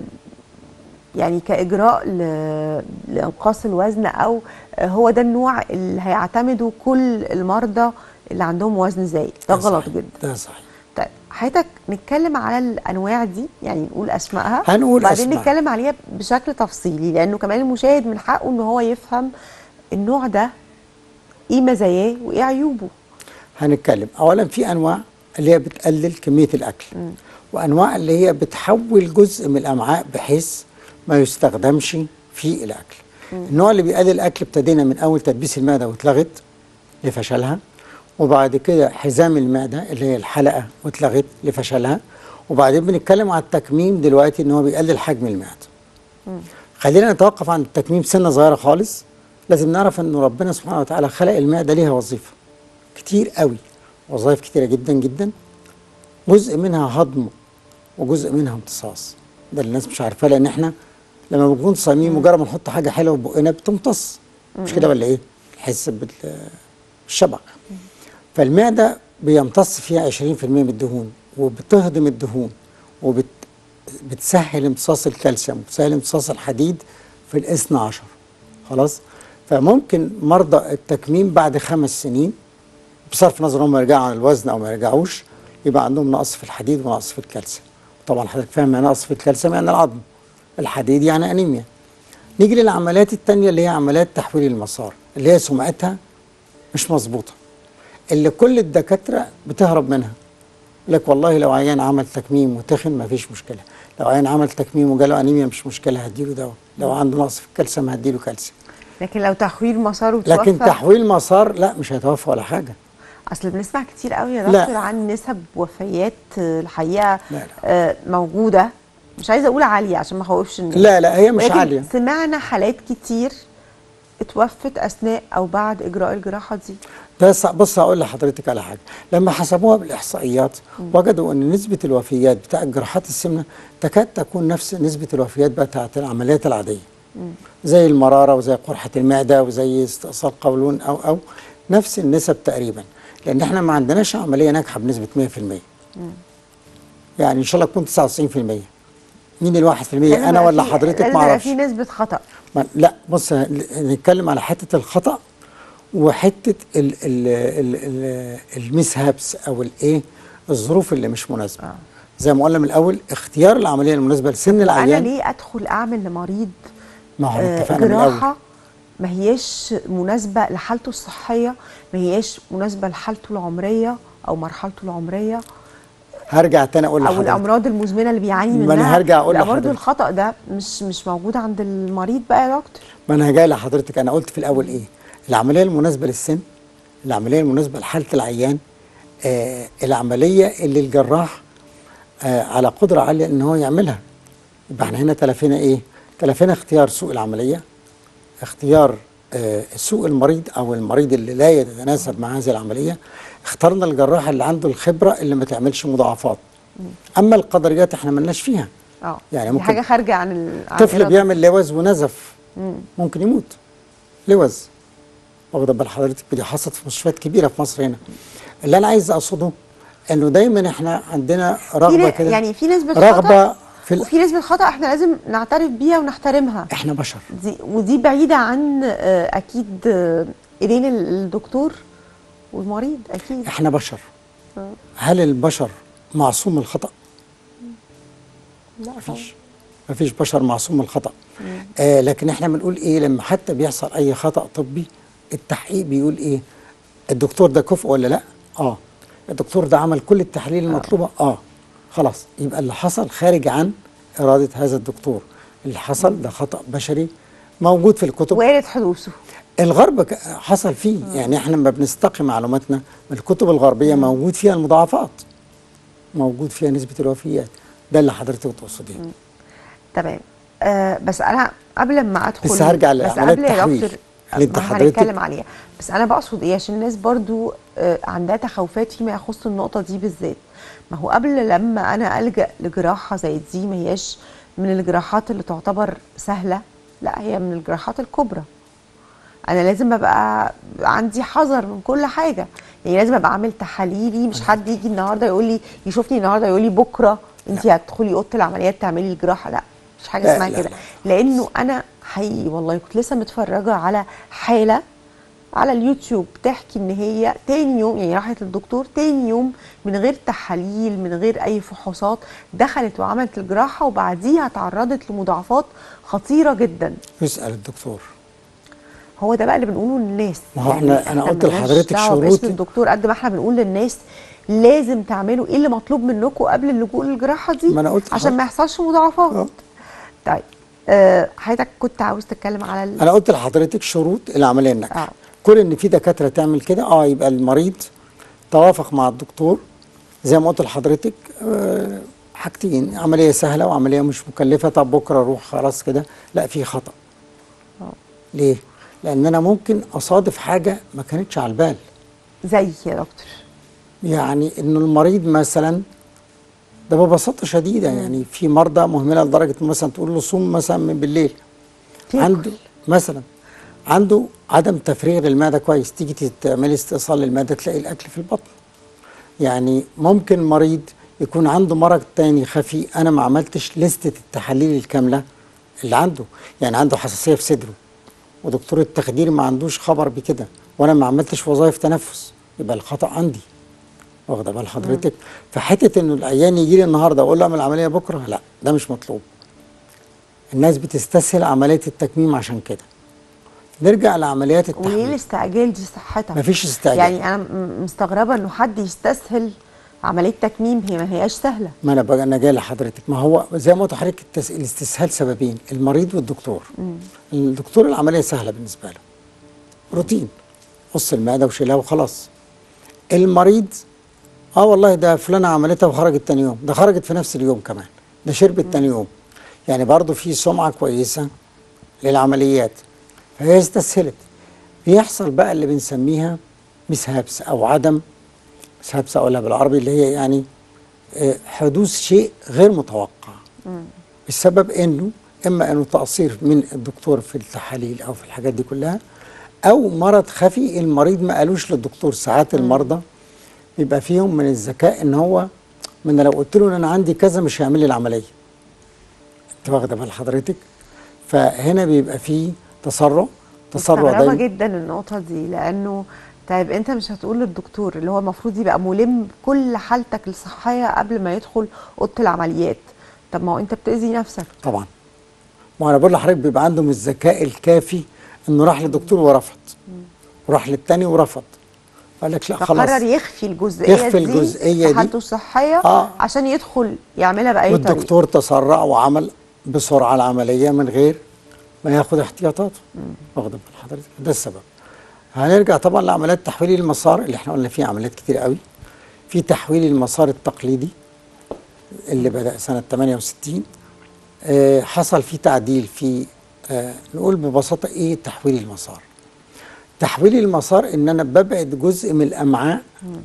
يعني كاجراء ل- لانقاص الوزن او آه، هو ده النوع اللي هيعتمده كل المرضى اللي عندهم وزن زايد ده غلط صحيح. جدا ده صحيح طيب حضرتك نتكلم على الانواع دي يعني نقول اسمائها هنقول بعدين أسماء. نتكلم عليها بشكل تفصيلي لانه كمان المشاهد من حقه ان هو يفهم النوع ده ايه مزاياه وايه عيوبه هنتكلم اولا في انواع اللي هي بتقلل كميه الاكل وانواع اللي هي بتحول جزء من الامعاء بحيث ما يستخدمش في الاكل النوع اللي بيقلل الاكل ابتدينا من اول تدبيس المعده واتلغت لفشلها وبعد كده حزام المعده اللي هي الحلقه واتلغت لفشلها وبعدين بنتكلم على التكميم دلوقتي ان هو بيقلل حجم المعده خلينا نتوقف عن التكميم سنه صغيره خالص لازم نعرف ان ربنا سبحانه وتعالى خلق المعده ليها وظيفه كتير قوي وظائف كتيره جدا جدا جزء منها هضم وجزء منها امتصاص ده اللي الناس مش عارفاه لان احنا لما بنكون صايمين مجرد ما نحط حاجه حلوه في بقنا بتمتص مش كده ولا ايه؟ نحس بال- بالشبع فالمعده بيمتص فيها 20% من الدهون وبتهضم الدهون وبتسهل امتصاص الكالسيوم وبتسهل امتصاص الحديد في الاثنى عشر خلاص فممكن مرضى التكميم بعد خمس سنين بصرف النظر هم يرجعوا عن الوزن او ما يرجعوش يبقى عندهم نقص في الحديد ونقص في الكالسيوم طبعا حضرتك فاهم يعني نقص في الكالسيوم يعني العظم الحديد يعني انيميا نيجي للعمليات التانية اللي هي عمليات تحويل المسار اللي هي سمعتها مش مظبوطة اللي كل الدكاترة بتهرب منها يقول لك والله لو عيان عمل تكميم وتخن ما فيش مشكلة لو عيان عمل تكميم وجاله انيميا مش مشكلة هديله دواء لو عنده نقص في الكالسيوم هديله كالسيوم لكن لو تحويل مسار وتوفى لكن تحويل مسار لا مش هيتوفى ولا حاجة اصل بنسمع كتير قوي يا لا. دكتور عن نسب وفيات آه، الحقيقه لا، لا. آه، موجوده مش عايزه اقول عاليه عشان ما اخوفش الناس لا لا هي مش ولكن عاليه سمعنا حالات كتير اتوفت اثناء او بعد اجراء الجراحه دي ده ص- بص هقول لحضرتك على حاجه لما حسبوها بالاحصائيات وجدوا ان نسبه الوفيات بتاع جراحات السمنه تكاد تكون نفس نسبه الوفيات بتاعه العمليات العاديه زي المراره وزي قرحه المعده وزي استئصال قولون او او نفس النسب تقريبا لان احنا ما عندناش عمليه ناجحه بنسبه 100% يعني ان شاء الله تكون 99% مين ال 1% لازم انا يبقى ولا في- حضرتك لازم ما يبقى اعرفش في نسبه خطا ما- لا بص ه- نتكلم على حته الخطا وحته ال ال ال ال المسهابس او الايه الظروف اللي مش مناسبه آه. زي ما قلنا من الاول اختيار العمليه المناسبه لسن انا العيان ليه ادخل اعمل لمريض ما هو آه، اتفقنا من الاول جراحه ما هياش مناسبه لحالته الصحيه ما هياش مناسبه لحالته العمريه او مرحلته العمريه هرجع تاني اقول او لحضرتك الامراض المزمنه اللي بيعاني منها ما أنا هرجع أقول لا، برضه لحضرتك. الخطا ده مش مش موجود عند المريض بقى يا دكتور ما انا جاي لحضرتك انا قلت في الاول ايه العمليه المناسبه للسن العمليه المناسبه لحاله العيان آه العمليه اللي الجراح آه على قدره عاليه ان هو يعملها يبقى احنا هنا تلافينا ايه تلافينا اختيار سوء العمليه اختيار آه سوء المريض او المريض اللي لا يتناسب مع هذه العمليه اخترنا الجراح اللي عنده الخبره اللي ما تعملش مضاعفات اما القدريات احنا ملناش فيها اه يعني دي ممكن حاجه خارجه عن ال... عن طفل إرادة. بيعمل لوز ونزف ممكن يموت لوز واخده بال حضرتك دي حصلت في مستشفيات كبيره في مصر هنا اللي انا عايز اقصده انه دايما احنا عندنا في رغبه ن- كده يعني في نسبه رغبه خطا في ال... وفي نسبه خطا احنا لازم نعترف بيها ونحترمها احنا بشر دي ودي بعيده عن آه، اكيد آه، ايدين ال- الدكتور والمريض اكيد احنا بشر آه. هل البشر معصوم من الخطا لا طبعا. مفيش مفيش بشر معصوم من الخطا آه لكن احنا بنقول ايه لما حتى بيحصل اي خطا طبي التحقيق بيقول ايه الدكتور ده كفء ولا لا اه الدكتور ده عمل كل التحاليل المطلوبه اه خلاص يبقى اللي حصل خارج عن اراده هذا الدكتور اللي حصل ده خطا بشري موجود في الكتب وارد حدوثه الغرب ك- حصل فيه يعني احنا لما بنستقي معلوماتنا من الكتب الغربيه موجود فيها المضاعفات موجود فيها نسبه الوفيات ده اللي حضرتك تقصديه تمام آه بس انا قبل ما ادخل بس هرجع بس لعمليات قبل يا التحويل دكتور اللي انت ما حضرتك- هنتكلم عليها بس انا بقصد ايه عشان الناس برضو آه عندها تخوفات فيما يخص النقطه دي بالذات ما هو قبل لما انا الجا لجراحه زي دي ما هياش من الجراحات اللي تعتبر سهله لا هي من الجراحات الكبرى انا لازم ابقى عندي حذر من كل حاجه يعني لازم ابقى عامل تحاليلي مش حد يجي النهارده يقول لي يشوفني النهارده يقول لي بكره انت هتدخلي اوضه العمليات تعملي الجراحه لا مش حاجه لا، اسمها لا، كده لا. لانه انا حقيقي والله كنت لسه متفرجه على حاله على اليوتيوب بتحكي ان هي تاني يوم يعني راحت للدكتور تاني يوم من غير تحاليل من غير اي فحوصات دخلت وعملت الجراحه وبعديها تعرضت لمضاعفات خطيره جدا يسال الدكتور هو ده بقى اللي بنقوله للناس ما هو إحنا- أنا قلت ملناش لحضرتك دعوة شروط- باسم الدكتور قد ما احنا بنقول للناس لازم تعملوا ايه اللي مطلوب منكم قبل اللجوء للجراحه دي ما أنا قلت عشان لحضرتك. ما يحصلش مضاعفات آه. طيب آه، حضرتك كنت عاوز تتكلم على ال... انا قلت لحضرتك شروط العمليه الناجحه آه. كل ان في دكاتره تعمل كده اه يبقى المريض توافق مع الدكتور زي ما قلت لحضرتك آه حاجتين عمليه سهله وعمليه مش مكلفه طب بكره اروح خلاص كده لا في خطا آه. ليه لان انا ممكن اصادف حاجه ما كانتش على البال زي يا دكتور يعني انه المريض مثلا ده ببساطه شديده يعني في مرضى مهمله لدرجه مثلا تقول له صوم مثلا من بالليل تاكل. عنده مثلا عنده عدم تفريغ للمعده كويس تيجي تعملي استئصال للمعده تلاقي الاكل في البطن يعني ممكن مريض يكون عنده مرض تاني خفي انا ما عملتش لستة التحاليل الكامله اللي عنده يعني عنده حساسيه في صدره ودكتور التخدير ما عندوش خبر بكده وانا ما عملتش وظائف تنفس يبقى الخطا عندي واخده بال حضرتك فحته انه العيان يجي لي النهارده اقول له اعمل عمليه بكره لا ده مش مطلوب الناس بتستسهل عمليه التكميم عشان كده نرجع لعمليات وليه التحميل الاستعجال دي صحتها مفيش استعجال. يعني انا م- مستغربه انه حد يستسهل عمليه تكميم هي ما هياش سهله ما انا بقى انا جاي لحضرتك ما هو زي ما قلت لحضرتك التس... الاستسهال سببين المريض والدكتور الدكتور العمليه سهله بالنسبه له روتين قص المعده وشيلها وخلاص المريض اه والله ده فلانه عملتها وخرجت تاني يوم ده خرجت في نفس اليوم كمان ده شربت تاني يوم يعني برضو في سمعه كويسه للعمليات فهي استسهلت بيحصل بقى اللي بنسميها مسهابس او عدم مسهابس اقولها بالعربي اللي هي يعني آه، حدوث شيء غير متوقع بسبب انه اما انه تقصير من الدكتور في التحاليل او في الحاجات دي كلها او مرض خفي المريض ما قالوش للدكتور ساعات المرضى بيبقى فيهم من الذكاء ان هو من لو قلت له ان انا عندي كذا مش هيعمل لي العمليه انت واخده بال حضرتك فهنا بيبقى فيه تسرع تسرع مستغربه دايما جدا النقطه دي لانه طيب انت مش هتقول للدكتور اللي هو المفروض يبقى ملم بكل حالتك الصحيه قبل ما يدخل اوضه العمليات طب ما هو انت بتاذي نفسك طبعا ما انا بقول لحضرتك بيبقى عنده من الذكاء الكافي انه راح للدكتور ورفض وراح للتاني ورفض قال لك لا خلاص فقرر يخفي الجزئيه يخفي دي الجزئية في دي. حالته الصحيه آه. عشان يدخل يعملها باي طريقه والدكتور تسرع وعمل بسرعه العمليه من غير ما ياخد احتياطاته واخد بال حضرتك ده السبب هنرجع طبعا لعمليات تحويل المسار اللي احنا قلنا فيها عمليات كتير قوي في تحويل المسار التقليدي اللي بدأ سنة 68 آه حصل فيه تعديل في آه نقول ببساطة ايه تحويل المسار تحويل المسار ان انا ببعد جزء من الامعاء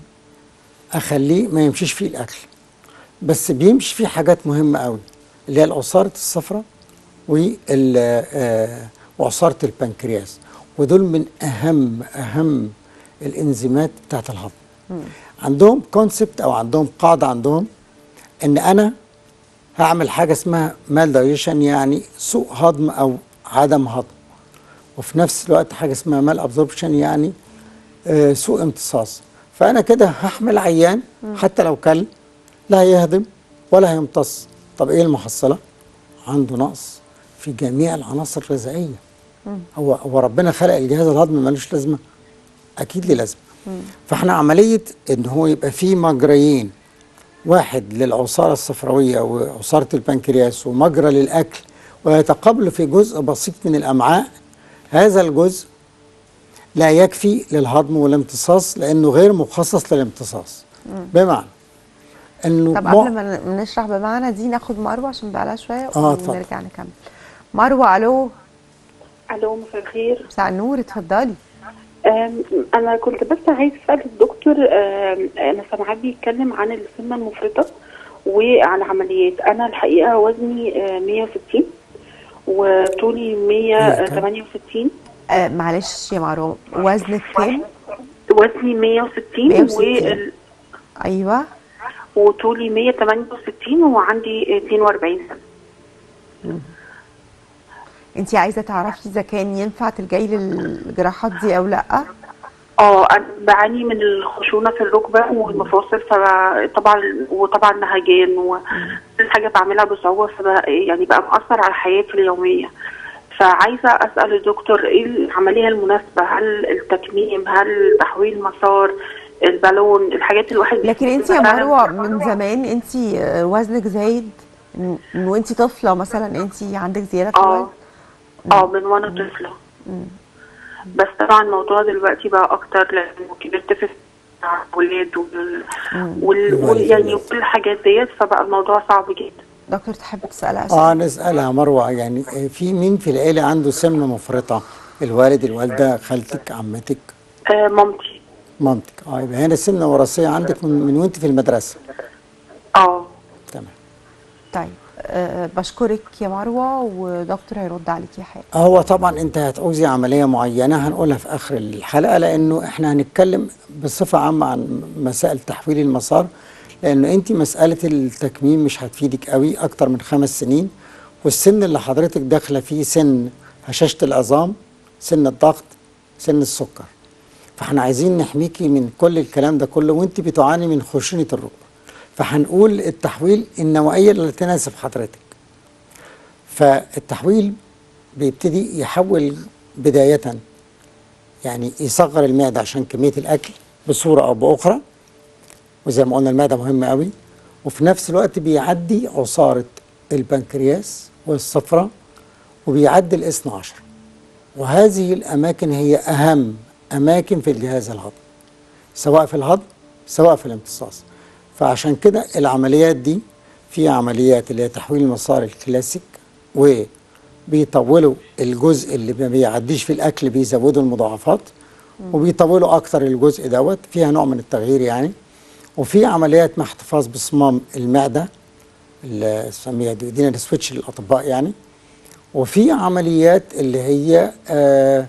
اخليه ما يمشيش فيه الاكل بس بيمشي فيه حاجات مهمة قوي اللي هي العصارة الصفراء وال- آه، وعصارة البنكرياس ودول من أهم أهم الإنزيمات بتاعت الهضم عندهم كونسبت أو عندهم قاعدة عندهم إن أنا هعمل حاجة اسمها مال دايجيشن يعني سوء هضم أو عدم هضم وفي نفس الوقت حاجة اسمها مال أبزوربشن يعني آه، سوء امتصاص فأنا كده هحمل عيان حتى لو كل لا هيهضم ولا هيمتص طب إيه المحصلة؟ عنده نقص في جميع العناصر الغذائية هو هو ربنا خلق الجهاز الهضمي ملوش لازمة أكيد ليه لازمة فاحنا عملية إن هو يبقى فيه مجريين واحد للعصارة الصفراوية وعصارة البنكرياس ومجرى للأكل ويتقابلوا في جزء بسيط من الأمعاء هذا الجزء لا يكفي للهضم والامتصاص لأنه غير مخصص للامتصاص بمعنى انه طب مع- قبل ما ن- نشرح بمعنى دي ناخد مروه عشان بقى لها شويه آه، اتفضل. ونرجع نكمل مروه الو الو مساء الخير مساء النور اتفضلي أم، انا كنت بس عايز اسال الدكتور أم، انا سامعاه بيتكلم عن السمنه المفرطه وعن عمليات انا الحقيقه وزني أه، 160 وطولي 168 آه معلش يا مروه وزنك كام وزني 160 160. وال- ايوه وطولي 168 وعندي 42 سنه انت عايزه تعرفي اذا كان ينفع تلجئي للجراحات دي او لا اه انا بعاني من الخشونه في الركبه والمفاصل فطبعا وطبعا نهجان وكل حاجه بعملها بصعوبه فبقى يعني بقى مأثر على حياتي اليوميه فعايزه اسال الدكتور ايه العمليه المناسبه هل التكميم هل تحويل مسار البالون الحاجات اللي الواحد لكن انت يا بيحسها مروه فعلاً- من زمان انت آه، وزنك زايد من من وانت طفله مثلا انت عندك زياده في الوزن اه اه من وانا طفله بس طبعا الموضوع دلوقتي بقى اكتر لانه كبرت في الولاد وال... وال... وال... يعني كل الحاجات ديت فبقى الموضوع صعب جدا دكتور تحب تسالها اسئله اه نسألها مروة يعني آه، في مين في العيلة عنده سمنة مفرطة الوالد الوالدة خالتك عمتك آه مامتي مامتك اه يبقى هنا سمنة وراثية عندك من, من وانت في المدرسة اه تمام طيب أه بشكرك يا مروه ودكتور هيرد عليكي حاجه هو طبعا انت هتعوزي عملية معينة هنقولها في اخر الحلقة لانه احنا هنتكلم بصفة عامة عن مسائل تحويل المسار لانه انت مسألة التكميم مش هتفيدك قوي اكتر من خمس سنين والسن اللي حضرتك داخلة فيه سن هشاشة العظام سن الضغط سن السكر فاحنا عايزين نحميكي من كل الكلام ده كله وانت بتعاني من خشونة الركبة فهنقول التحويل النوعية اللي تناسب حضرتك فالتحويل بيبتدي يحول بداية يعني يصغر المعدة عشان كمية الأكل بصورة أو بأخرى وزي ما قلنا المعدة مهمة قوي وفي نفس الوقت بيعدي عصارة البنكرياس والصفرة وبيعدي الاثنى عشر وهذه الأماكن هي أهم أماكن في الجهاز الهضمي سواء في الهضم سواء في الامتصاص فعشان كده العمليات دي في عمليات اللي هي تحويل المسار الكلاسيك وبيطولوا الجزء اللي ما بيعديش في الاكل بيزودوا المضاعفات وبيطولوا اكتر الجزء دوت فيها نوع من التغيير يعني وفي عمليات مع احتفاظ بصمام المعده اللي اسميها دينا سويتش للاطباء يعني وفي عمليات اللي هي آه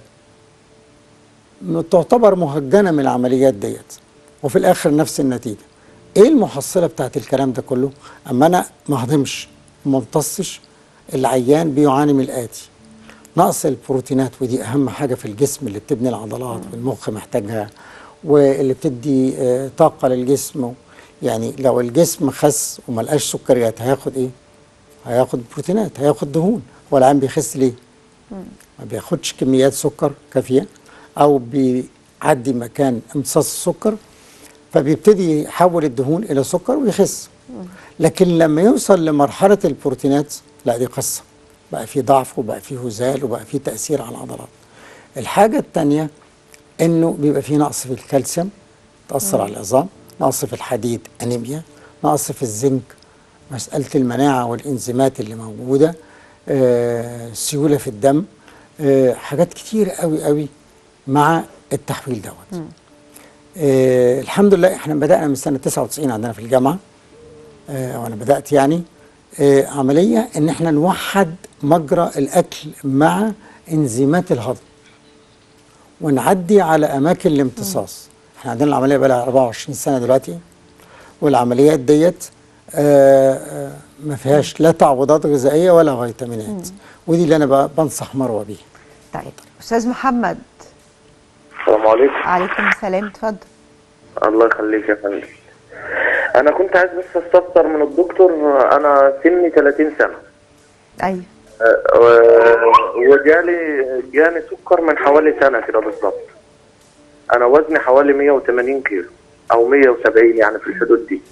تعتبر مهجنه من العمليات ديت وفي الاخر نفس النتيجه ايه المحصله بتاعت الكلام ده كله اما انا ما هضمش وما امتصش العيان بيعاني من الاتي نقص البروتينات ودي اهم حاجه في الجسم اللي بتبني العضلات والمخ محتاجها واللي بتدي آه، طاقه للجسم يعني لو الجسم خس وما لقاش سكريات هياخد ايه هياخد بروتينات هياخد دهون هو العيان بيخس ليه ما بياخدش كميات سكر كافيه او بيعدي مكان امتصاص السكر فبيبتدي يحول الدهون الى سكر ويخس لكن لما يوصل لمرحله البروتينات لا دي قصه بقى في ضعف وبقى في هزال وبقى في تاثير على العضلات الحاجه الثانيه انه بيبقى في نقص في الكالسيوم تاثر على العظام نقص في الحديد انيميا نقص في الزنك مساله المناعه والانزيمات اللي موجوده آه، سيوله في الدم آه، حاجات كتير قوي قوي مع التحويل دوت آه الحمد لله احنا بدأنا من سنة 99 عندنا في الجامعة آه وانا بدأت يعني آه عملية ان احنا نوحد مجرى الاكل مع انزيمات الهضم ونعدي على اماكن الامتصاص احنا عندنا العملية بقى لها 24 سنة دلوقتي والعمليات ديت آه آه ما فيهاش لا تعويضات غذائية ولا فيتامينات ودي اللي انا بقى بنصح مروة بيها طيب استاذ محمد السلام عليكم عليكم السلام اتفضل الله يخليك يا فندم انا كنت عايز بس استفسر من الدكتور انا سني 30 سنه ايوه أه، و- وجالي جاني سكر من حوالي سنه كده بالظبط انا وزني حوالي 180 كيلو او 170 يعني في الحدود دي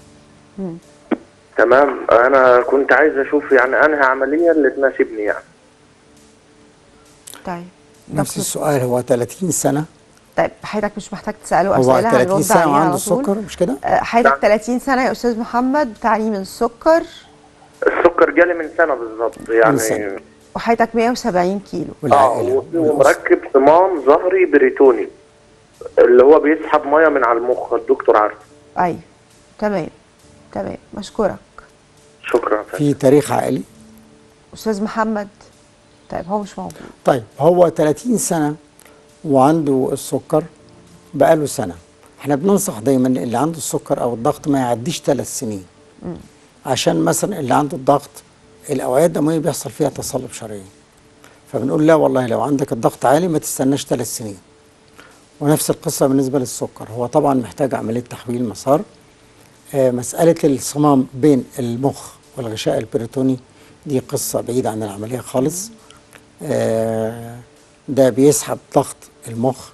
تمام انا كنت عايز اشوف يعني انهي عمليه اللي تناسبني يعني طيب نفس دكتور السؤال هو 30 سنة طيب حضرتك مش محتاج تساله هو اسئله 30 هنرد سنة عليها وعنده على طول السكر مش كده؟ آه، حضرتك نعم. 30 سنه يا استاذ محمد بتعاني من السكر السكر جالي من سنه بالظبط يعني سنة. وحضرتك 170 كيلو اه والعائلة و- والأسرة. ومركب صمام ظهري بريتوني اللي هو بيسحب ميه من على المخ الدكتور عارف ايوه تمام تمام مشكورك شكرا في تاريخ عائلي استاذ محمد طيب هو مش موجود طيب هو 30 سنة وعنده السكر بقاله سنة احنا بننصح دايما اللي عنده السكر او الضغط ما يعديش ثلاث سنين عشان مثلا اللي عنده الضغط الاوعية الدموية بيحصل فيها تصلب شرايين فبنقول لا والله لو عندك الضغط عالي ما تستناش ثلاث سنين ونفس القصة بالنسبة للسكر هو طبعا محتاج عملية تحويل مسار آه، مسألة الصمام بين المخ والغشاء البريتوني دي قصة بعيدة عن العملية خالص آه، ده بيسحب ضغط المخ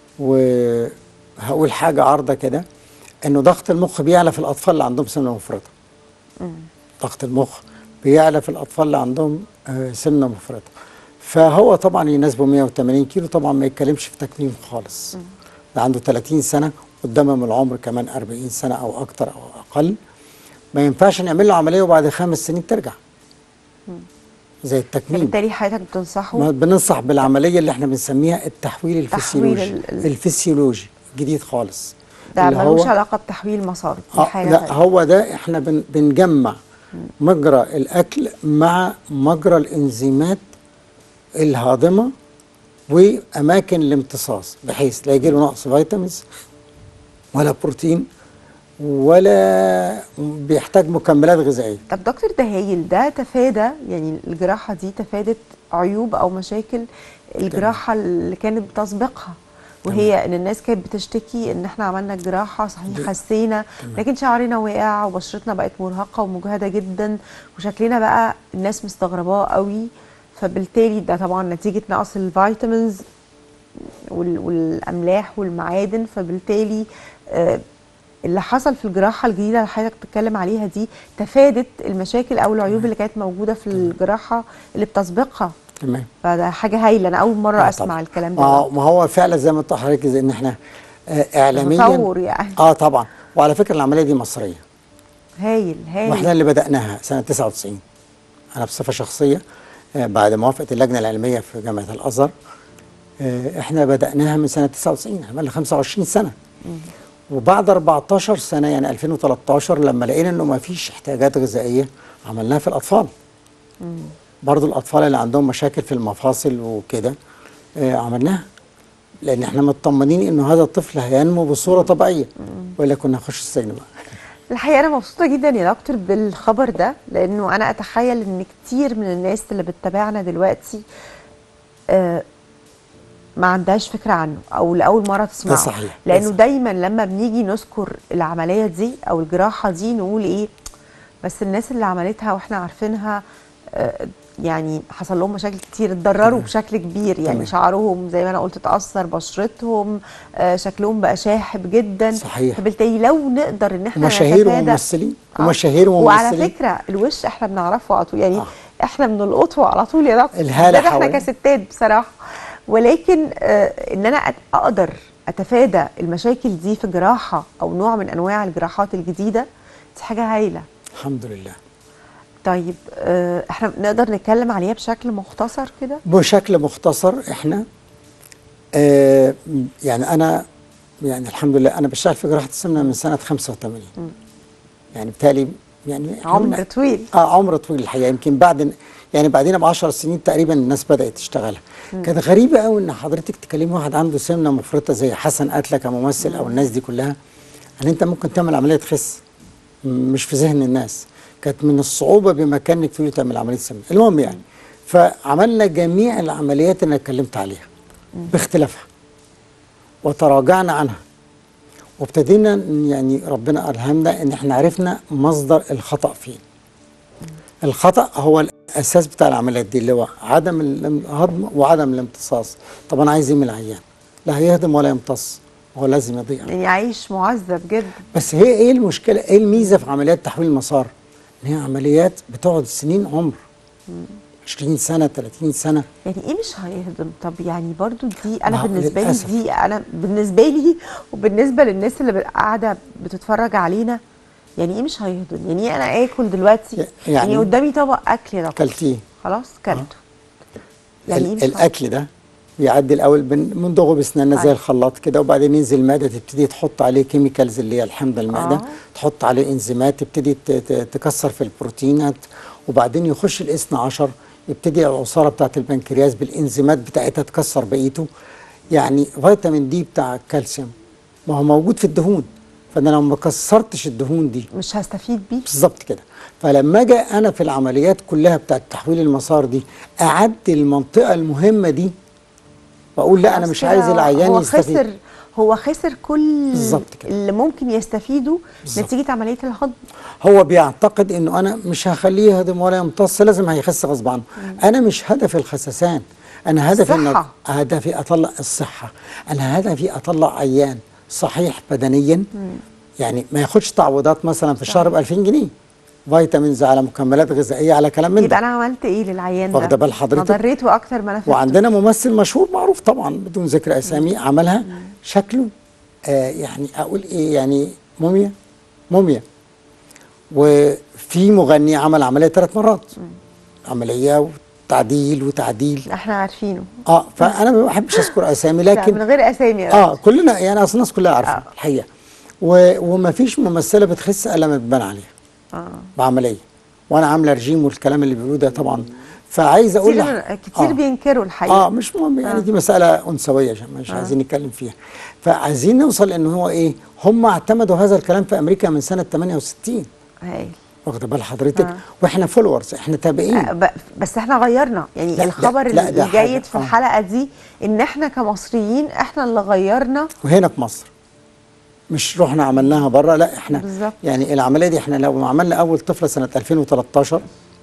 وهقول حاجة عارضة كده انه ضغط المخ بيعلى في الاطفال اللي عندهم سمنة مفرطة ضغط المخ بيعلى في الاطفال اللي عندهم آه، سمنة مفرطة فهو طبعا يناسبه 180 كيلو طبعا ما يتكلمش في تكميم خالص ده عنده 30 سنة قدامه من العمر كمان 40 سنة او اكتر او اقل ما ينفعش نعمل له عملية وبعد خمس سنين ترجع زي التكميم فبالتالي حضرتك بتنصحه ما بننصح بالعمليه اللي احنا بنسميها التحويل الفسيولوجي ال- ال- الفسيولوجي جديد خالص ده اللي ملوش هو- علاقه بتحويل مسار دي آه حاجه لا تانية. هو ده احنا بن بنجمع مجرى الاكل مع مجرى الانزيمات الهاضمه واماكن الامتصاص بحيث لا يجيله نقص فيتامينز ولا بروتين ولا بيحتاج مكملات غذائيه طب دكتور ده هايل ده تفادى يعني الجراحه دي تفادت عيوب او مشاكل الجراحه اللي كانت بتسبقها وهي ان الناس كانت بتشتكي ان احنا عملنا الجراحه صحيح خسينا لكن شعرنا وقع وبشرتنا بقت مرهقه ومجهده جدا وشكلنا بقى الناس مستغرباه قوي فبالتالي ده طبعا نتيجه نقص الفيتامينز وال- والاملاح والمعادن فبالتالي آه، اللي حصل في الجراحه الجديده اللي حضرتك بتتكلم عليها دي تفادت المشاكل او العيوب اللي كانت موجوده في الجراحه اللي بتسبقها تمام فده حاجه هايله انا اول مره آه اسمع طبعاً. الكلام ده اه ما هو فعلا زي ما انت حضرتك زي ان احنا آه اعلاميا تطور يعني. اه طبعا وعلى فكره العمليه دي مصريه هايل هايل واحنا اللي بدأناها سنة 99 أنا بصفة شخصية آه، بعد موافقة اللجنة العلمية في جامعة الأزهر آه، احنا بدأناها من سنة 99 عملنا 25 سنة وبعد 14 سنة يعني 2013 لما لقينا انه ما فيش احتياجات غذائية عملناها في الأطفال برضو الأطفال اللي عندهم مشاكل في المفاصل وكده آه، عملناها لأن احنا مطمنين انه هذا الطفل هينمو بصورة طبيعية ولا كنا نخش السجن بقى الحقيقه انا مبسوطه جدا يا دكتور بالخبر ده لانه انا اتخيل ان كتير من الناس اللي بتتابعنا دلوقتي آه، ما عندهاش فكره عنه او لاول مره تسمعه صحيح، ده لانه صحيح. دايما لما بنيجي نذكر العمليه دي او الجراحه دي نقول ايه بس الناس اللي عملتها واحنا عارفينها آه، يعني حصل لهم مشاكل كتير اتضرروا بشكل كبير يعني تمام. شعرهم زي ما انا قلت اتاثر بشرتهم آه، شكلهم بقى شاحب جدا صحيح. فبالتالي لو نقدر ان احنا ومشاهير نتفادى- وممثلين آه. ومشاهير وعلى وممثلين فكره الوش احنا بنعرفه على طول يعني آه. آه. احنا بنلقطه على طول يا دكتور الهالة بالذات احنا حوالين. كستات بصراحه ولكن آه ان انا أت- اقدر اتفادى المشاكل دي في جراحه او نوع من انواع الجراحات الجديده دي حاجه هايله الحمد لله طيب آه احنا نقدر نتكلم عليها بشكل مختصر كده بشكل مختصر احنا آه يعني انا يعني الحمد لله انا بشتغل في جراحه السمنه من سنه 85 يعني بالتالي يعني إحنا عمر من- طويل اه عمر طويل الحقيقه يمكن بعد يعني بعدين ب 10 سنين تقريبا الناس بدات تشتغلها كانت غريبه قوي ان حضرتك تكلمي واحد عنده سمنه مفرطه زي حسن قتله كممثل او الناس دي كلها ان انت ممكن تعمل عمليه تخس م- مش في ذهن الناس كانت من الصعوبه بمكانك تقولي تعمل عمليه سمنه المهم يعني فعملنا جميع العمليات اللي انا اتكلمت عليها باختلافها وتراجعنا عنها وابتدينا ن- يعني ربنا ألهمنا ان احنا عرفنا مصدر الخطأ فين الخطأ هو الأساس بتاع العمليات دي اللي هو عدم الهضم وعدم الامتصاص طب أنا عايز إيه من العيان لا هيهضم ولا يمتص هو لازم يضيع يعني عايش معذب جدا بس هي ايه المشكله ايه الميزه في عمليات تحويل المسار ان هي عمليات بتقعد سنين عمر 20 سنه 30 سنه يعني ايه مش هيهضم طب يعني برضو دي انا ما هو بالنسبه لي للأسف. دي انا بالنسبه لي وبالنسبه للناس اللي بت- قاعده بتتفرج علينا يعني ايه مش هيهضم يعني ايه انا اكل دلوقتي يعني- يعني, قدامي طبق اكل يا دكتور كلتيه خلاص كلته يعني ايه ال- مش هيهضم؟ الاكل ده بيعدي الاول بن- بندغه باسناننا زي أيوة. الخلاط كده وبعدين ينزل المعده تبتدي تحط عليه كيميكالز اللي هي الحمض المعده آه. تحط عليه انزيمات تبتدي ت- ت- تكسر في البروتينات وبعدين يخش الاثنى عشر يبتدي العصاره بتاعت البنكرياس بالانزيمات بتاعتها تكسر بقيته يعني فيتامين دي بتاع الكالسيوم ما هو موجود في الدهون فانا لو ما كسرتش الدهون دي مش هستفيد بيه بالظبط كده فلما اجي انا في العمليات كلها بتاعت تحويل المسار دي اعدي المنطقه المهمه دي واقول لا انا خلاص مش كده عايز العيان هو يستفيد خسر هو خسر كل بالظبط كده. اللي ممكن يستفيده بالظبط. نتيجه عمليه الهضم هو بيعتقد انه انا مش هخليه يهضم ولا يمتص لازم هيخس غصب عنه انا مش هدفي الخسسان انا هدفي ان الصحة. هدفي اطلع الصحه انا هدفي اطلع عيان صحيح بدنيا يعني ما ياخدش تعويضات مثلا في الشهر ب 2000 جنيه فيتامينز على مكملات غذائيه على كلام من يبقى ده انا عملت ايه للعيان ده واخدة بال حضرتك؟ ما ضريته اكتر ما انا فدته. وعندنا ممثل مشهور معروف طبعا بدون ذكر اسامي عملها شكله آه يعني اقول ايه يعني موميا موميا وفي مغني عمل عمليه ثلاث مرات عمليه وتعديل وتعديل احنا عارفينه اه فانا ما بحبش اذكر اسامي لا من لكن غير اسامي يا اه كلنا يعني اصل الناس كلها عارفه آه. الحقيقه و- وما فيش ممثله بتخس الا لما تبان عليها اه بعمليه وانا عامله رجيم والكلام اللي بيقولوه ده طبعا فعايز اقول كتير, لح- كتير آه. بينكروا الحقيقه اه مش مهم يعني دي مساله انثويه عشان مش عايزين نتكلم فيها فعايزين نوصل ان هو ايه هم اعتمدوا هذا الكلام في امريكا من سنه 68 هايل واخده بال حضرتك آه. واحنا فولورز احنا تابعين آه، ب- بس احنا غيرنا يعني لا، الخبر لا، لا، ده الجيد حاجة. في آه. الحلقه دي ان احنا كمصريين احنا اللي غيرنا وهنا في مصر مش رحنا عملناها بره لا احنا بالظبط. يعني العمليه دي احنا لو عملنا اول طفله سنه 2013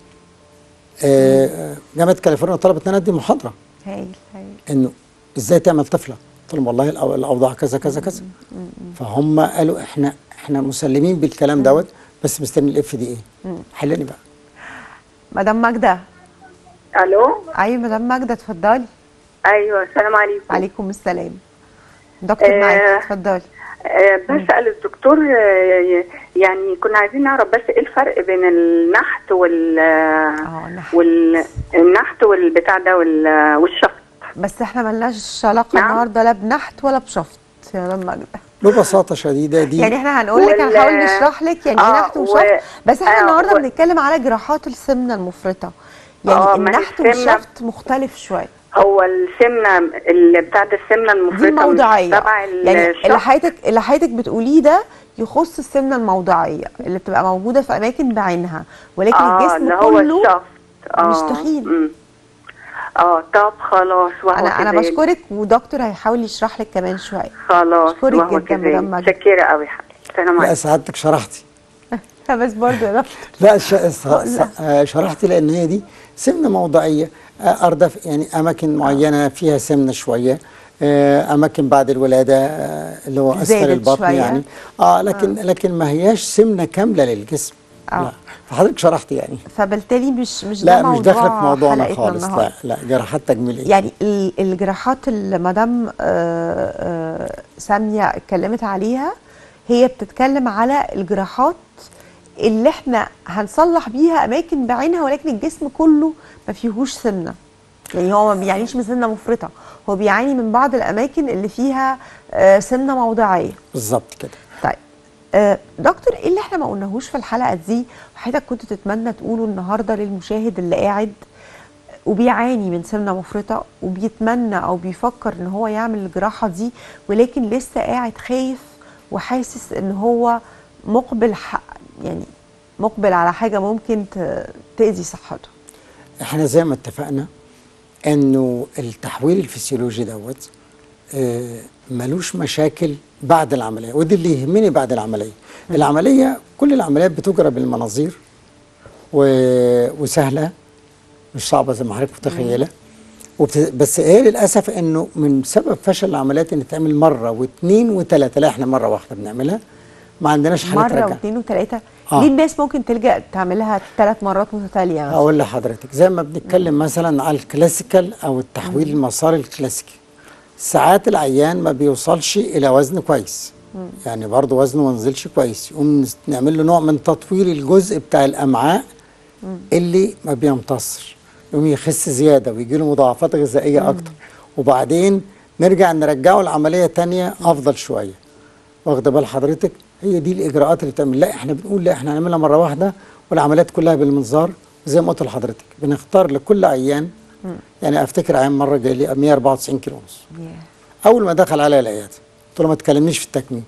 آه، جامعه كاليفورنيا طلبت ان انا ادي محاضره هايل هايل انه ازاي تعمل طفله قلت لهم والله الأو- الاوضاع كذا كذا كذا فهم قالوا احنا احنا مسلمين بالكلام دوت بس مستني الاف دي ايه حلني بقى مدام ماجده الو ايوه مدام ماجده اتفضلي ايوه السلام عليكم عليكم السلام دكتور آه، معاكي اتفضلي آه بسال الدكتور آه يعني كنا عايزين نعرف بس ايه الفرق بين النحت وال اه النحت. وال النحت والبتاع ده وال... والشفط بس احنا ملناش علاقه نعم. النهارده لا بنحت ولا بشفط يا مدام ماجده ببساطه شديده دي يعني احنا هنقول لك وال- هنحاول نشرح لك يعني ايه آه، نحت و- وشفط بس احنا آه، النهارده و- بنتكلم على جراحات السمنه المفرطه يعني آه، ما هي النحت السمنة- والشفط مختلف شويه هو السمنه اللي بتاعت السمنه دي المفرطه مش الموضعيه تبع يعني الشفط اللي حضرتك اللي حضرتك بتقوليه ده يخص السمنه الموضعيه اللي بتبقى موجوده في اماكن بعينها ولكن اه الجسم اللي هو كله الشفط اه مش تخين. مم. اه طب خلاص وهو انا انا كذلك. بشكرك ودكتور هيحاول يشرح لك كمان شويه خلاص بشكرك وهو جدا كذلك. مدام ماجدة. متشكره قوي حبيبتي السلام لا عليكم سعادتك شرحتي بس برضه يا دكتور لا ش... س... س... آه، شرحت لان هي دي سمنه موضعيه آه، اردف يعني اماكن معينه فيها سمنه شويه آه، اماكن بعد الولاده آه، اللي هو اسفل زادت البطن شوية. يعني اه لكن لكن ما هياش سمنه كامله للجسم آه. لا فحضرتك شرحت يعني فبالتالي مش مش لا ده مش موضوع داخله في موضوعنا حلقتنا خالص النهاردة. لا لا جراحات تجميليه يعني ال- الجراحات اللي مدام آه، آه، ساميه اتكلمت عليها هي بتتكلم على الجراحات اللي احنا هنصلح بيها اماكن بعينها ولكن الجسم كله ما فيهوش سمنه يعني هو ما بيعانيش من سمنه مفرطه هو بيعاني من بعض الاماكن اللي فيها آه، سمنه موضعيه بالظبط كده طيب آه، دكتور ايه اللي احنا ما قلناهوش في الحلقه دي وحضرتك كنت تتمنى تقوله النهارده للمشاهد اللي قاعد وبيعاني من سمنه مفرطه وبيتمنى او بيفكر ان هو يعمل الجراحه دي ولكن لسه قاعد خايف وحاسس ان هو مقبل ح- يعني مقبل على حاجه ممكن ت- تاذي صحته احنا زي ما اتفقنا انه التحويل الفسيولوجي دوت آه، ملوش مشاكل بعد العمليه ودي اللي يهمني بعد العمليه العمليه كل العمليات بتجرى بالمناظير و- وسهله مش صعبه زي ما حضرتك متخيله وبت... بس هي للاسف انه من سبب فشل العمليات ان تعمل مره واثنين وثلاثه لا احنا مره واحده بنعملها ما عندناش حالات مره رجعه واثنين وثلاثه آه. ليه الناس ممكن تلجا تعملها ثلاث مرات متتاليه مثلا اقول لحضرتك زي ما بنتكلم مثلا على الكلاسيكال او التحويل المساري الكلاسيكي ساعات العيان ما بيوصلش الى وزن كويس يعني برضه وزنه ما نزلش كويس يقوم نس- نعمل له نوع من تطوير الجزء بتاع الامعاء اللي ما بيمتصش يقوم يخس زياده ويجي له مضاعفات غذائيه اكتر وبعدين نرجع نرجعه العمليه تانية افضل شويه واخده بال حضرتك هي دي الاجراءات اللي بتعمل لا احنا بنقول لا احنا هنعملها مره واحده والعمليات كلها بالمنظار زي ما قلت لحضرتك بنختار لكل عيان يعني افتكر عيان مره جاي لي 194 كيلو ونص Yeah. اول ما دخل عليا العياده قلت له ما تكلمنيش في التكميم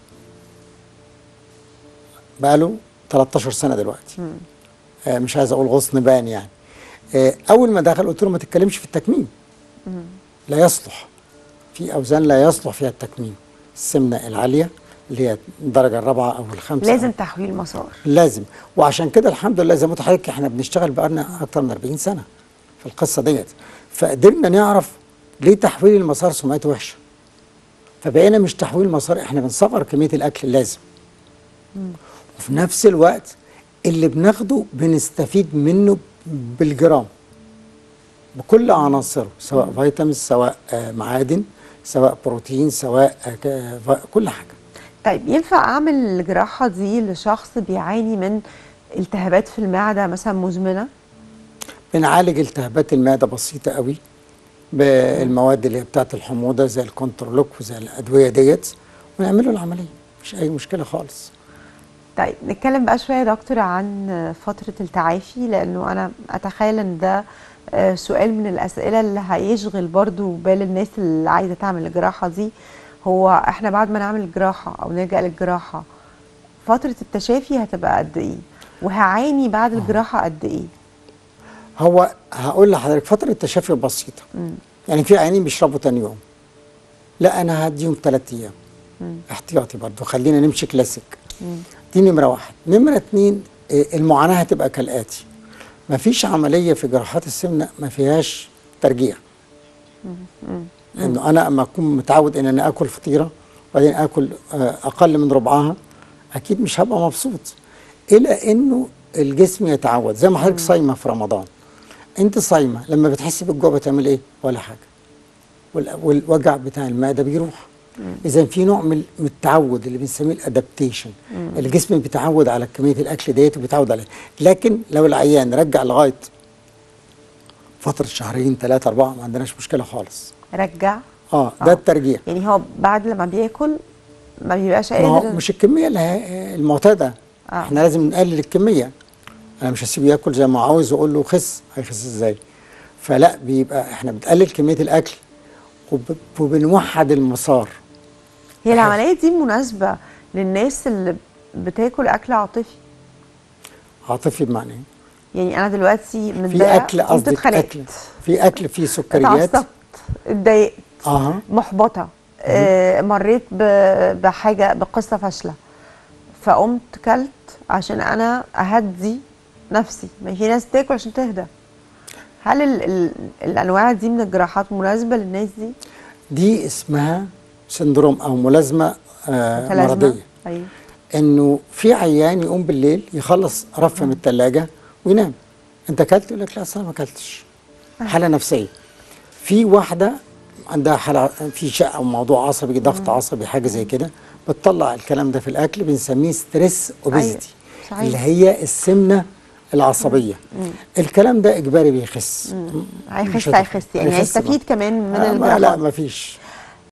بقاله 13 سنه دلوقتي آه مش عايز اقول غصن بان يعني آه اول ما دخل قلت له ما تتكلمش في التكميم لا يصلح في اوزان لا يصلح فيها التكميم السمنه العاليه اللي هي الدرجه الرابعه او الخامسه لازم تحويل مسار لازم وعشان كده الحمد لله زي ما قلت لحضرتك احنا بنشتغل بقالنا اكتر من 40 سنه في القصه ديت فقدرنا نعرف ليه تحويل المسار سمعته وحشه فبقينا مش تحويل مسار احنا بنصغر كميه الاكل اللازم وفي نفس الوقت اللي بناخده بنستفيد منه بالجرام بكل عناصره سواء فيتامين سواء آه، معادن سواء بروتين سواء آه، ك- ف- كل حاجه طيب ينفع اعمل الجراحه دي لشخص بيعاني من التهابات في المعده مثلا مزمنه بنعالج التهابات المعده بسيطه قوي بالمواد اللي هي بتاعت الحموضه زي الكونترلوك وزي الادويه ديت ونعمل له العمليه مش اي مشكله خالص طيب نتكلم بقى شويه يا دكتور عن فتره التعافي لانه انا اتخيل ان ده آه، سؤال من الاسئله اللي هيشغل برضو بال الناس اللي عايزه تعمل الجراحه دي هو احنا بعد ما نعمل الجراحه او نلجا للجراحه فتره التشافي هتبقى قد ايه وهعاني بعد الجراحه قد ايه هو هقول لحضرتك فتره التشافي بسيطه يعني في عيانين بيشربوا تاني يوم لا انا هديهم ثلاث ايام احتياطي برضو خلينا نمشي كلاسيك دي نمره واحد نمره اتنين آه، المعاناه هتبقى كالاتي ما فيش عمليه في جراحات السمنه ما فيهاش ترجيع انه انا اما اكون متعود ان انا اكل فطيره وبعدين اكل آه، اقل من ربعها اكيد مش هبقى مبسوط الى انه الجسم يتعود زي ما حضرتك صايمه في رمضان انت صايمه لما بتحسي بالجوع بتعمل ايه ولا حاجه وال- والوجع بتاع المعده بيروح اذا في نوع من من التعود اللي بنسميه الادابتيشن الجسم بيتعود على كميه الاكل ديت وبيتعود عليها لكن لو العيان رجع لغايه فتره شهرين ثلاثه اربعه ما عندناش مشكله خالص رجع اه آه. ده الترجيع يعني هو بعد لما بياكل ما بيبقاش ما هو قادر مش الكميه اللي هي المعتاده آه. احنا لازم نقلل الكميه انا مش هسيبه ياكل زي ما عاوز واقول له خس هيخس ازاي فلا بيبقى احنا بنقلل كميه الاكل وب- وبنوحد المسار هي العمليه دي مناسبه للناس اللي بتاكل اكل عاطفي عاطفي بمعنى ايه يعني انا دلوقتي في متضايقه اكل قمت قصدك اتخانقت اكل في اكل فيه سكريات اتعصبت اتضايقت اها محبطه آه مريت ب- بحاجه بقصه فاشله فقمت كلت عشان انا اهدي نفسي ما في ناس تاكل عشان تهدى هل ال ال الانواع دي من الجراحات مناسبه للناس دي دي اسمها سندروم او ملازمه آه متلازمة؟ مرضيه ايوه انه في عيان يقوم بالليل يخلص رف من الثلاجه وينام انت اكلت يقول لك لا اصل أنا ما اكلتش حاله نفسيه في واحده عندها حاله في شق او موضوع عصبي ضغط عصبي حاجه زي كده بتطلع الكلام ده في الاكل بنسميه ستريس اوبيزيتي صحيح. اللي هي السمنه العصبيه الكلام ده اجباري بيخس مش هيخس هتخ- هيخس يعني هيخس بقى. هيستفيد كمان من آه ما لا الجراحات ما فيش